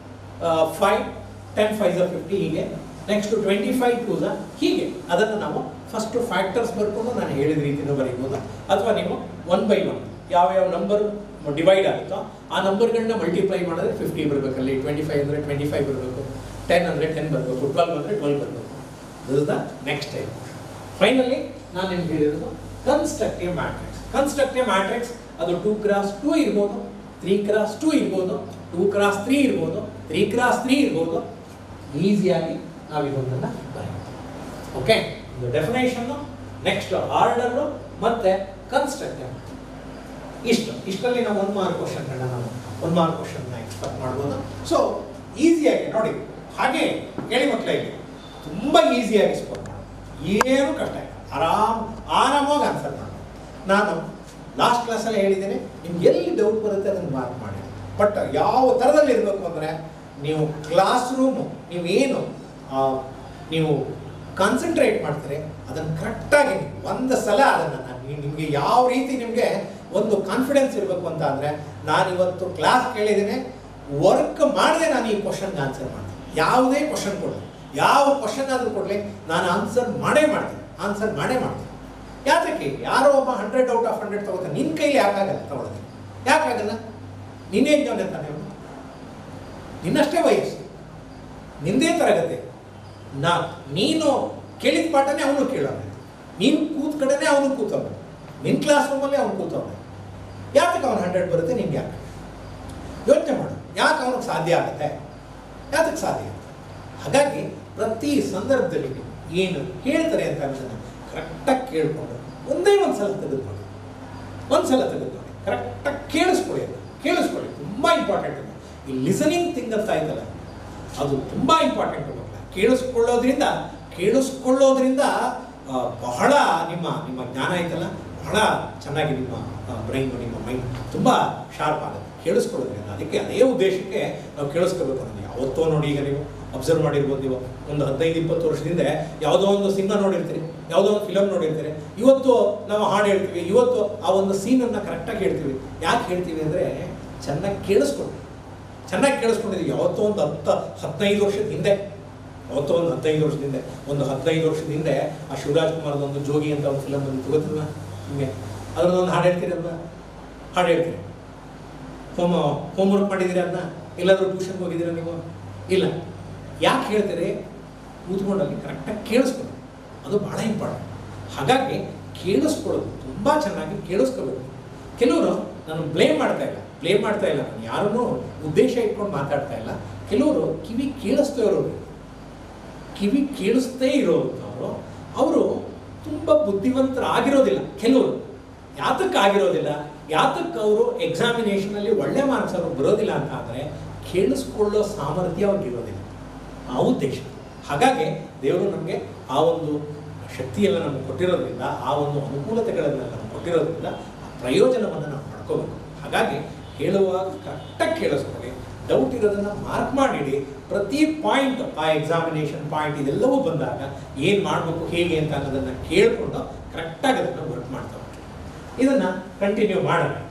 five ten five fifty ಹೀಗೆ ನೆಕ್ಸ್ಟ್ ಟ್ವೆಂಟಿ ಫೈವ್ ಟೂ ಹೀಗೆ ಅದನ್ನು ನಾವು ಫಸ್ಟ್ ಫ್ಯಾಕ್ಟರ್ಸ್ ಬರ್ಕೊಂಡು ನಾನು ಹೇಳಿದ ರೀತಿಯಿಂದ ಬರೀಬೋದು ಅಥವಾ ನೀವು ಒನ್ ಬೈ ಒನ್ ಯಾವ ಯಾವ ನಂಬರ್ ಡಿವೈಡ್ ಆಗುತ್ತೋ ಆ ನಂಬರ್ಗಳನ್ನ ಮಲ್ಟಿಪ್ಲೈ ಮಾಡಿದ್ರೆ ಫಿಫ್ಟಿ ಬರಬೇಕಲ್ಲಿ ಟ್ವೆಂಟಿ ಫೈವ್ ಅಂದರೆ ಟ್ವೆಂಟಿ ಫೈವ್ ಬರಬೇಕು ಟೆನ್ ಅಂದರೆ ಟೆನ್ ಬರಬೇಕು ಟ್ವೆಲ್ವ್ ಅಂದರೆ ಟ್ವೆಲ್ವ್ ಬರಬೇಕು this is the next type finally ನಾನು ನಿಮ್ಗೆ ಹೇಳಿರೋದು ಕನ್ಸ್ಟ್ರಕ್ಟಿವ್ ಮ್ಯಾಟ್ರಿಕ್ಸ್ ಕನ್ಸ್ಟ್ರಕ್ಟಿವ್ ಮ್ಯಾಟ್ರಿಕ್ಸ್ ಅದು ಟೂ ಕ್ರಾಸ್ ಟೂ ಇರ್ಬೋದು ತ್ರೀ ಕ್ರಾಸ್ ಟೂ ಇರ್ಬೋದು ಟೂ ಕ್ರಾಸ್ ತ್ರೀ ಇರ್ಬೋದು ತ್ರೀ ಕ್ರಾಸ್ ತ್ರೀ ಇರ್ಬೋದು ಈಸಿಯಾಗಿ ನಾವು ಇದೊಂದನ್ನು ಬರೀತೀವಿ ಓಕೆ ಇದು ಡೆಫಿನೇಷನ್ನು ನೆಕ್ಸ್ಟ್ ಆರ್ಡರು ಮತ್ತೆ ಕನ್ಸ್ಟ್ರಕ್ಟಿವ್ ಇಷ್ಟು ಇಷ್ಟರಲ್ಲಿ ನಾವು ಒಂದು ಮಾರ್ಕ್ ಕ್ವಶನ್ಗಳನ್ನ ನಾವು ಒಂದು ಮಾರ್ಕ್ ಕ್ವಶನ್ನ ಎಕ್ಸ್ಪೆಕ್ಟ್ ಮಾಡ್ಬೋದು ಸೊ ಈಸಿಯಾಗಿ ನೋಡಿ ಹಾಗೆ ಕೇಳಿ ಮಕ್ಕಳಿಗೆ ತುಂಬ ಈಸಿಯಾಗಿ ಸ್ಕೋರ್ ಮಾಡೋದು ಏನು ಕಷ್ಟ ಇಲ್ಲ ಆರಾಮ್ ಆರಾಮಾಗಿ ಆನ್ಸರ್ ಮಾಡೋದು ನಾನು ಲಾಸ್ಟ್ ಕ್ಲಾಸಲ್ಲಿ ಹೇಳಿದ್ದೇನೆ ನಿಮ್ಗೆ ಎಲ್ಲಿ ಡೌಟ್ ಬರುತ್ತೆ ಅದನ್ನು ಮಾರ್ಕ್ ಮಾಡಿ ಬಟ್ ಯಾವ ಥರದಲ್ಲಿ ಇರಬೇಕು ಅಂದರೆ ನೀವು ಕ್ಲಾಸ್ ರೂಮು ನೀವೇನು ಆ, ನೀವು ಕಾನ್ಸಂಟ್ರೇಟ್ ಮಾಡ್ತೀರಿ ಅದನ್ನು ಕರೆಕ್ಟಾಗಿ ಒಂದು ಸಲ ಅದನ್ನು ನಿಮಗೆ ಯಾವ ರೀತಿ ನಿಮಗೆ ಒಂದು ಕಾನ್ಫಿಡೆನ್ಸ್ ಇರಬೇಕು ಅಂತ ಅಂದರೆ ನಾನು ಇವತ್ತು ಕ್ಲಾಸ್ ಕೇಳಿದ್ದೇನೆ ವರ್ಕ್ ಮಾಡದೆ ನಾನು ಈ ಕ್ವಶನ್ಗೆ ಆನ್ಸರ್ ಮಾಡ್ತೀನಿ ಯಾವುದೇ ಕ್ವಶನ್ ಕೊಡಲಿ ಯಾವ ಕ್ವಶನ್ ಆದರೂ ಕೊಡಲಿ ನಾನು ಆನ್ಸರ್ ಮಾಡೇ ಮಾಡ್ತೀನಿ ಆನ್ಸರ್ ಮಾಡೇ ಮಾಡ್ತೀನಿ ಯಾತಕ್ಕೆ ಯಾರೋ ಒಬ್ಬ ಹಂಡ್ರೆಡ್ ಔಟ್ ಆಫ್ ಹಂಡ್ರೆಡ್ ತಗೋತಾನೆ ನಿನ್ನ ಕೈಲಿ ಯಾಕಾಗಲ್ಲ ತಗೊಳ್ಳೋದು ಯಾಕಾಗಲ್ಲ ನಿನ್ನೇ ಇದ್ದವನೇ ತಾನೇ ಅವನು ನಿನ್ನಷ್ಟೇ ವಯಸ್ಸು ನಿಂದೇ ತರಗತಿ ನಾ ನೀನು ಕೇಳಿದ ಪಾಠನೇ ಅವನು ಕೇಳೋಣ ನೀನು ಕೂತ್ ಕಡೆನೇ ಅವನು ಕೂತವನು ನಿನ್ನ ಕ್ಲಾಸ್ ರೂಮಲ್ಲಿ ಅವನು ಕೂತವನು ಯಾತಕ್ಕೆ ಅವನು ಹಂಡ್ರೆಡ್ ಬರುತ್ತೆ ನಿನ್ಗೆ ಯಾಕೆ ಯೋಚನೆ ಮಾಡು ಯಾಕೆ ಅವನಿಗೆ ಸಾಧ್ಯ ಆಗುತ್ತೆ ಯಾತಕ್ಕೆ ಸಾಧ್ಯ ಹಾಗಾಗಿ ಪ್ರತಿ ಸಂದರ್ಭದಲ್ಲಿ ನೀವು ಏನು ಹೇಳ್ತಾರೆ ಅಂತ ಅನ್ನೋದನ್ನ ಕರೆಕ್ಟಾಗಿ ಕೇಳ್ಕೊಂಡು ಒಂದೇ ಒಂದು ಸಲ ತೆಗೆದುಕೊಳ್ಳಿ ಒಂದು ಸಲ ತೆಗೆದುಕೊಳ್ಳಿ ಕರೆಕ್ಟಾಗಿ ಕೇಳಿಸ್ಕೊಳ್ಳಿ ಅದು ಕೇಳಿಸ್ಕೊಳ್ಳಿ ತುಂಬ ಇಂಪಾರ್ಟೆಂಟ್ ಅದು ಈ ಲಿಸನಿಂಗ್ ಥಿಂಗ್ ಅಂತ ಆಯ್ತಲ್ಲ ಅದು ತುಂಬ ಇಂಪಾರ್ಟೆಂಟ್ ಮಕ್ಕಳ ಕೇಳಿಸ್ಕೊಳ್ಳೋದ್ರಿಂದ ಕೇಳಿಸ್ಕೊಳ್ಳೋದ್ರಿಂದ ಆ, ಬಹಳ ನಿಮ್ಮ ನಿಮ್ಮ ಜ್ಞಾನ ಐತಲ್ಲ ಬಹಳ ಚೆನ್ನಾಗಿ ನಿಮ್ಮ ಬ್ರೈನ್ ನಿಮ್ಮ ಮೈಂಡ್ ತುಂಬ ಶಾರ್ಪ್ ಆಗುತ್ತೆ ಕೇಳಿಸ್ಕೊಳ್ಳೋದ್ರಿಂದ ಅದಕ್ಕೆ ಅದೇ ಉದ್ದೇಶಕ್ಕೆ ನಾವು ಕೇಳಿಸ್ಕೋಬೇಕು ಅನ್ನೋದು ಯಾವತ್ತೋ ನೋಡಿ ಈಗ ನೀವು ಅಬ್ಸರ್ವ್ ಮಾಡಿರ್ಬೋದು ನೀವು ಒಂದು ಹದಿನೈದು ಇಪ್ಪತ್ತು ವರ್ಷದಿಂದ ಯಾವುದೋ ಒಂದು ಸಿನಿಮಾ ನೋಡಿರ್ತೀರಿ ಯಾವುದೋ ಒಂದು ಫಿಲಮ್ ನೋಡಿರ್ತೀರಿ ಇವತ್ತು ನಾವು ಹಾಡು ಹೇಳ್ತೀವಿ ಇವತ್ತು ಆ ಒಂದು ಸೀನನ್ನು ಕರೆಕ್ಟಾಗಿ ಹೇಳ್ತೀವಿ ಯಾಕೆ ಹೇಳ್ತೀವಿ ಅಂದರೆ ಚೆನ್ನಾಗಿ ಕೇಳಿಸ್ಕೊಂಡು ಚೆನ್ನಾಗಿ ಕೇಳಿಸ್ಕೊಂಡಿದ್ದೀವಿ ಯಾವತ್ತೋ ಒಂದು ಹತ್ತು ಹದಿನೈದು ವರ್ಷದ ಹಿಂದೆ ಯಾವತ್ತೋ ಒಂದು ಹದಿನೈದು ವರ್ಷದ ಹಿಂದೆ ಒಂದು ಹದಿನೈದು ವರ್ಷದ ಹಿಂದೆ ಆ ಶಿವರಾಜ್ ಕುಮಾರ್ದ ಒಂದು ಜೋಗಿ ಅಂತ ಒಂದು ಫಿಲಮ್ ಬಂದಿತ್ತು ಗೊತ್ತಿಲ್ವಾ ನಿಮಗೆ ಅದ್ರದ್ದೊಂದು ಹಾಡು ಹೇಳ್ತೀರಲ್ವಾ ಹಾಡು ಹೇಳ್ತೀರಿ ಹೋಮ್ ಹೋಮ್ವರ್ಕ್ ಮಾಡಿದ್ದೀರಾ ಅದನ್ನ ಎಲ್ಲಾದರೂ ಟ್ಯೂಷನ್ಗೆ ಹೋಗಿದ್ದೀರಾ ನೀವು ಇಲ್ಲ ಯಾಕೆ ಹೇಳ್ತೀರಿ ಕೂತ್ಕೊಂಡಲ್ಲಿ ಕರೆಕ್ಟಾಗಿ ಕೇಳಿಸ್ಕೊಳ್ಳಿ ಅದು ಭಾಳ ಇಂಪಾರ್ಟೆಂಟ್ ಹಾಗಾಗಿ ಕೇಳಿಸ್ಕೊಳ್ಳೋದು ತುಂಬ ಚೆನ್ನಾಗಿ ಕೇಳಿಸ್ಕೋಬೇಕು ಕೆಲವರು ನಾನು ಬ್ಲೇಮ್ ಮಾಡ್ತಾ ಇಲ್ಲ ಬ್ಲೇಮ್ ಮಾಡ್ತಾ ಇಲ್ಲ ನಾನು ಯಾರನ್ನೂ ಉದ್ದೇಶ ಇಟ್ಕೊಂಡು ಮಾತಾಡ್ತಾ ಇಲ್ಲ ಕೆಲವರು ಕಿವಿ ಕೇಳಿಸ್ತಾ ಇರೋರು ಕಿವಿ ಕೇಳಿಸ್ತೇ ಇರೋರು ಅವರು ತುಂಬ ಬುದ್ಧಿವಂತರಾಗಿರೋದಿಲ್ಲ ಕೆಲವರು ಯಾತಕ್ಕೆ ಆಗಿರೋದಿಲ್ಲ ಯಾತಕ್ಕೆ ಅವರು ಎಕ್ಸಾಮಿನೇಷನಲ್ಲಿ ಒಳ್ಳೆ ಮಾರ್ಕ್ಸ್ ಅವರು ಬರೋದಿಲ್ಲ ಅಂತ ಆದರೆ ಕೇಳಿಸ್ಕೊಳ್ಳೋ ಸಾಮರ್ಥ್ಯ ಅವ್ರಿಗೆ ಇರೋದಿಲ್ಲ ಆ ಉದ್ದೇಶ ಹಾಗಾಗಿ ದೇವರು ನಮಗೆ ಆ ಒಂದು ಶಕ್ತಿಯೆಲ್ಲ ನಮಗೆ ಕೊಟ್ಟಿರೋದ್ರಿಂದ ಆ ಒಂದು ಅನುಕೂಲತೆಗಳನ್ನ ನಮಗೆ ಕೊಟ್ಟಿರೋದ್ರಿಂದ ಆ ಪ್ರಯೋಜನವನ್ನು ನಾವು ಪಡ್ಕೋಬೇಕು ಹಾಗಾಗಿ ಹೇಳುವಾಗ ಕರೆಕ್ಟಾಗಿ ಕೇಳಿಸ್ಕೊಳ್ಳಿ ಡೌಟ್ ಇರೋದನ್ನು ಮಾರ್ಕ್ ಮಾಡಿಡಿ ಪ್ರತಿ ಪಾಯಿಂಟ್ ಆ ಎಕ್ಸಾಮಿನೇಷನ್ ಪಾಯಿಂಟ್ ಇದೆಲ್ಲವೂ ಬಂದಾಗ ಏನು ಮಾಡಬೇಕು ಹೇಗೆ ಅಂತ ಅನ್ನೋದನ್ನು ಕೇಳಿಕೊಂಡು ಕರೆಕ್ಟಾಗಿ ಅದನ್ನು ವರ್ಕ್ ಮಾಡ್ತಾ ಹೋಗಿ ಇದನ್ನು ಕಂಟಿನ್ಯೂ ಮಾಡೋಣ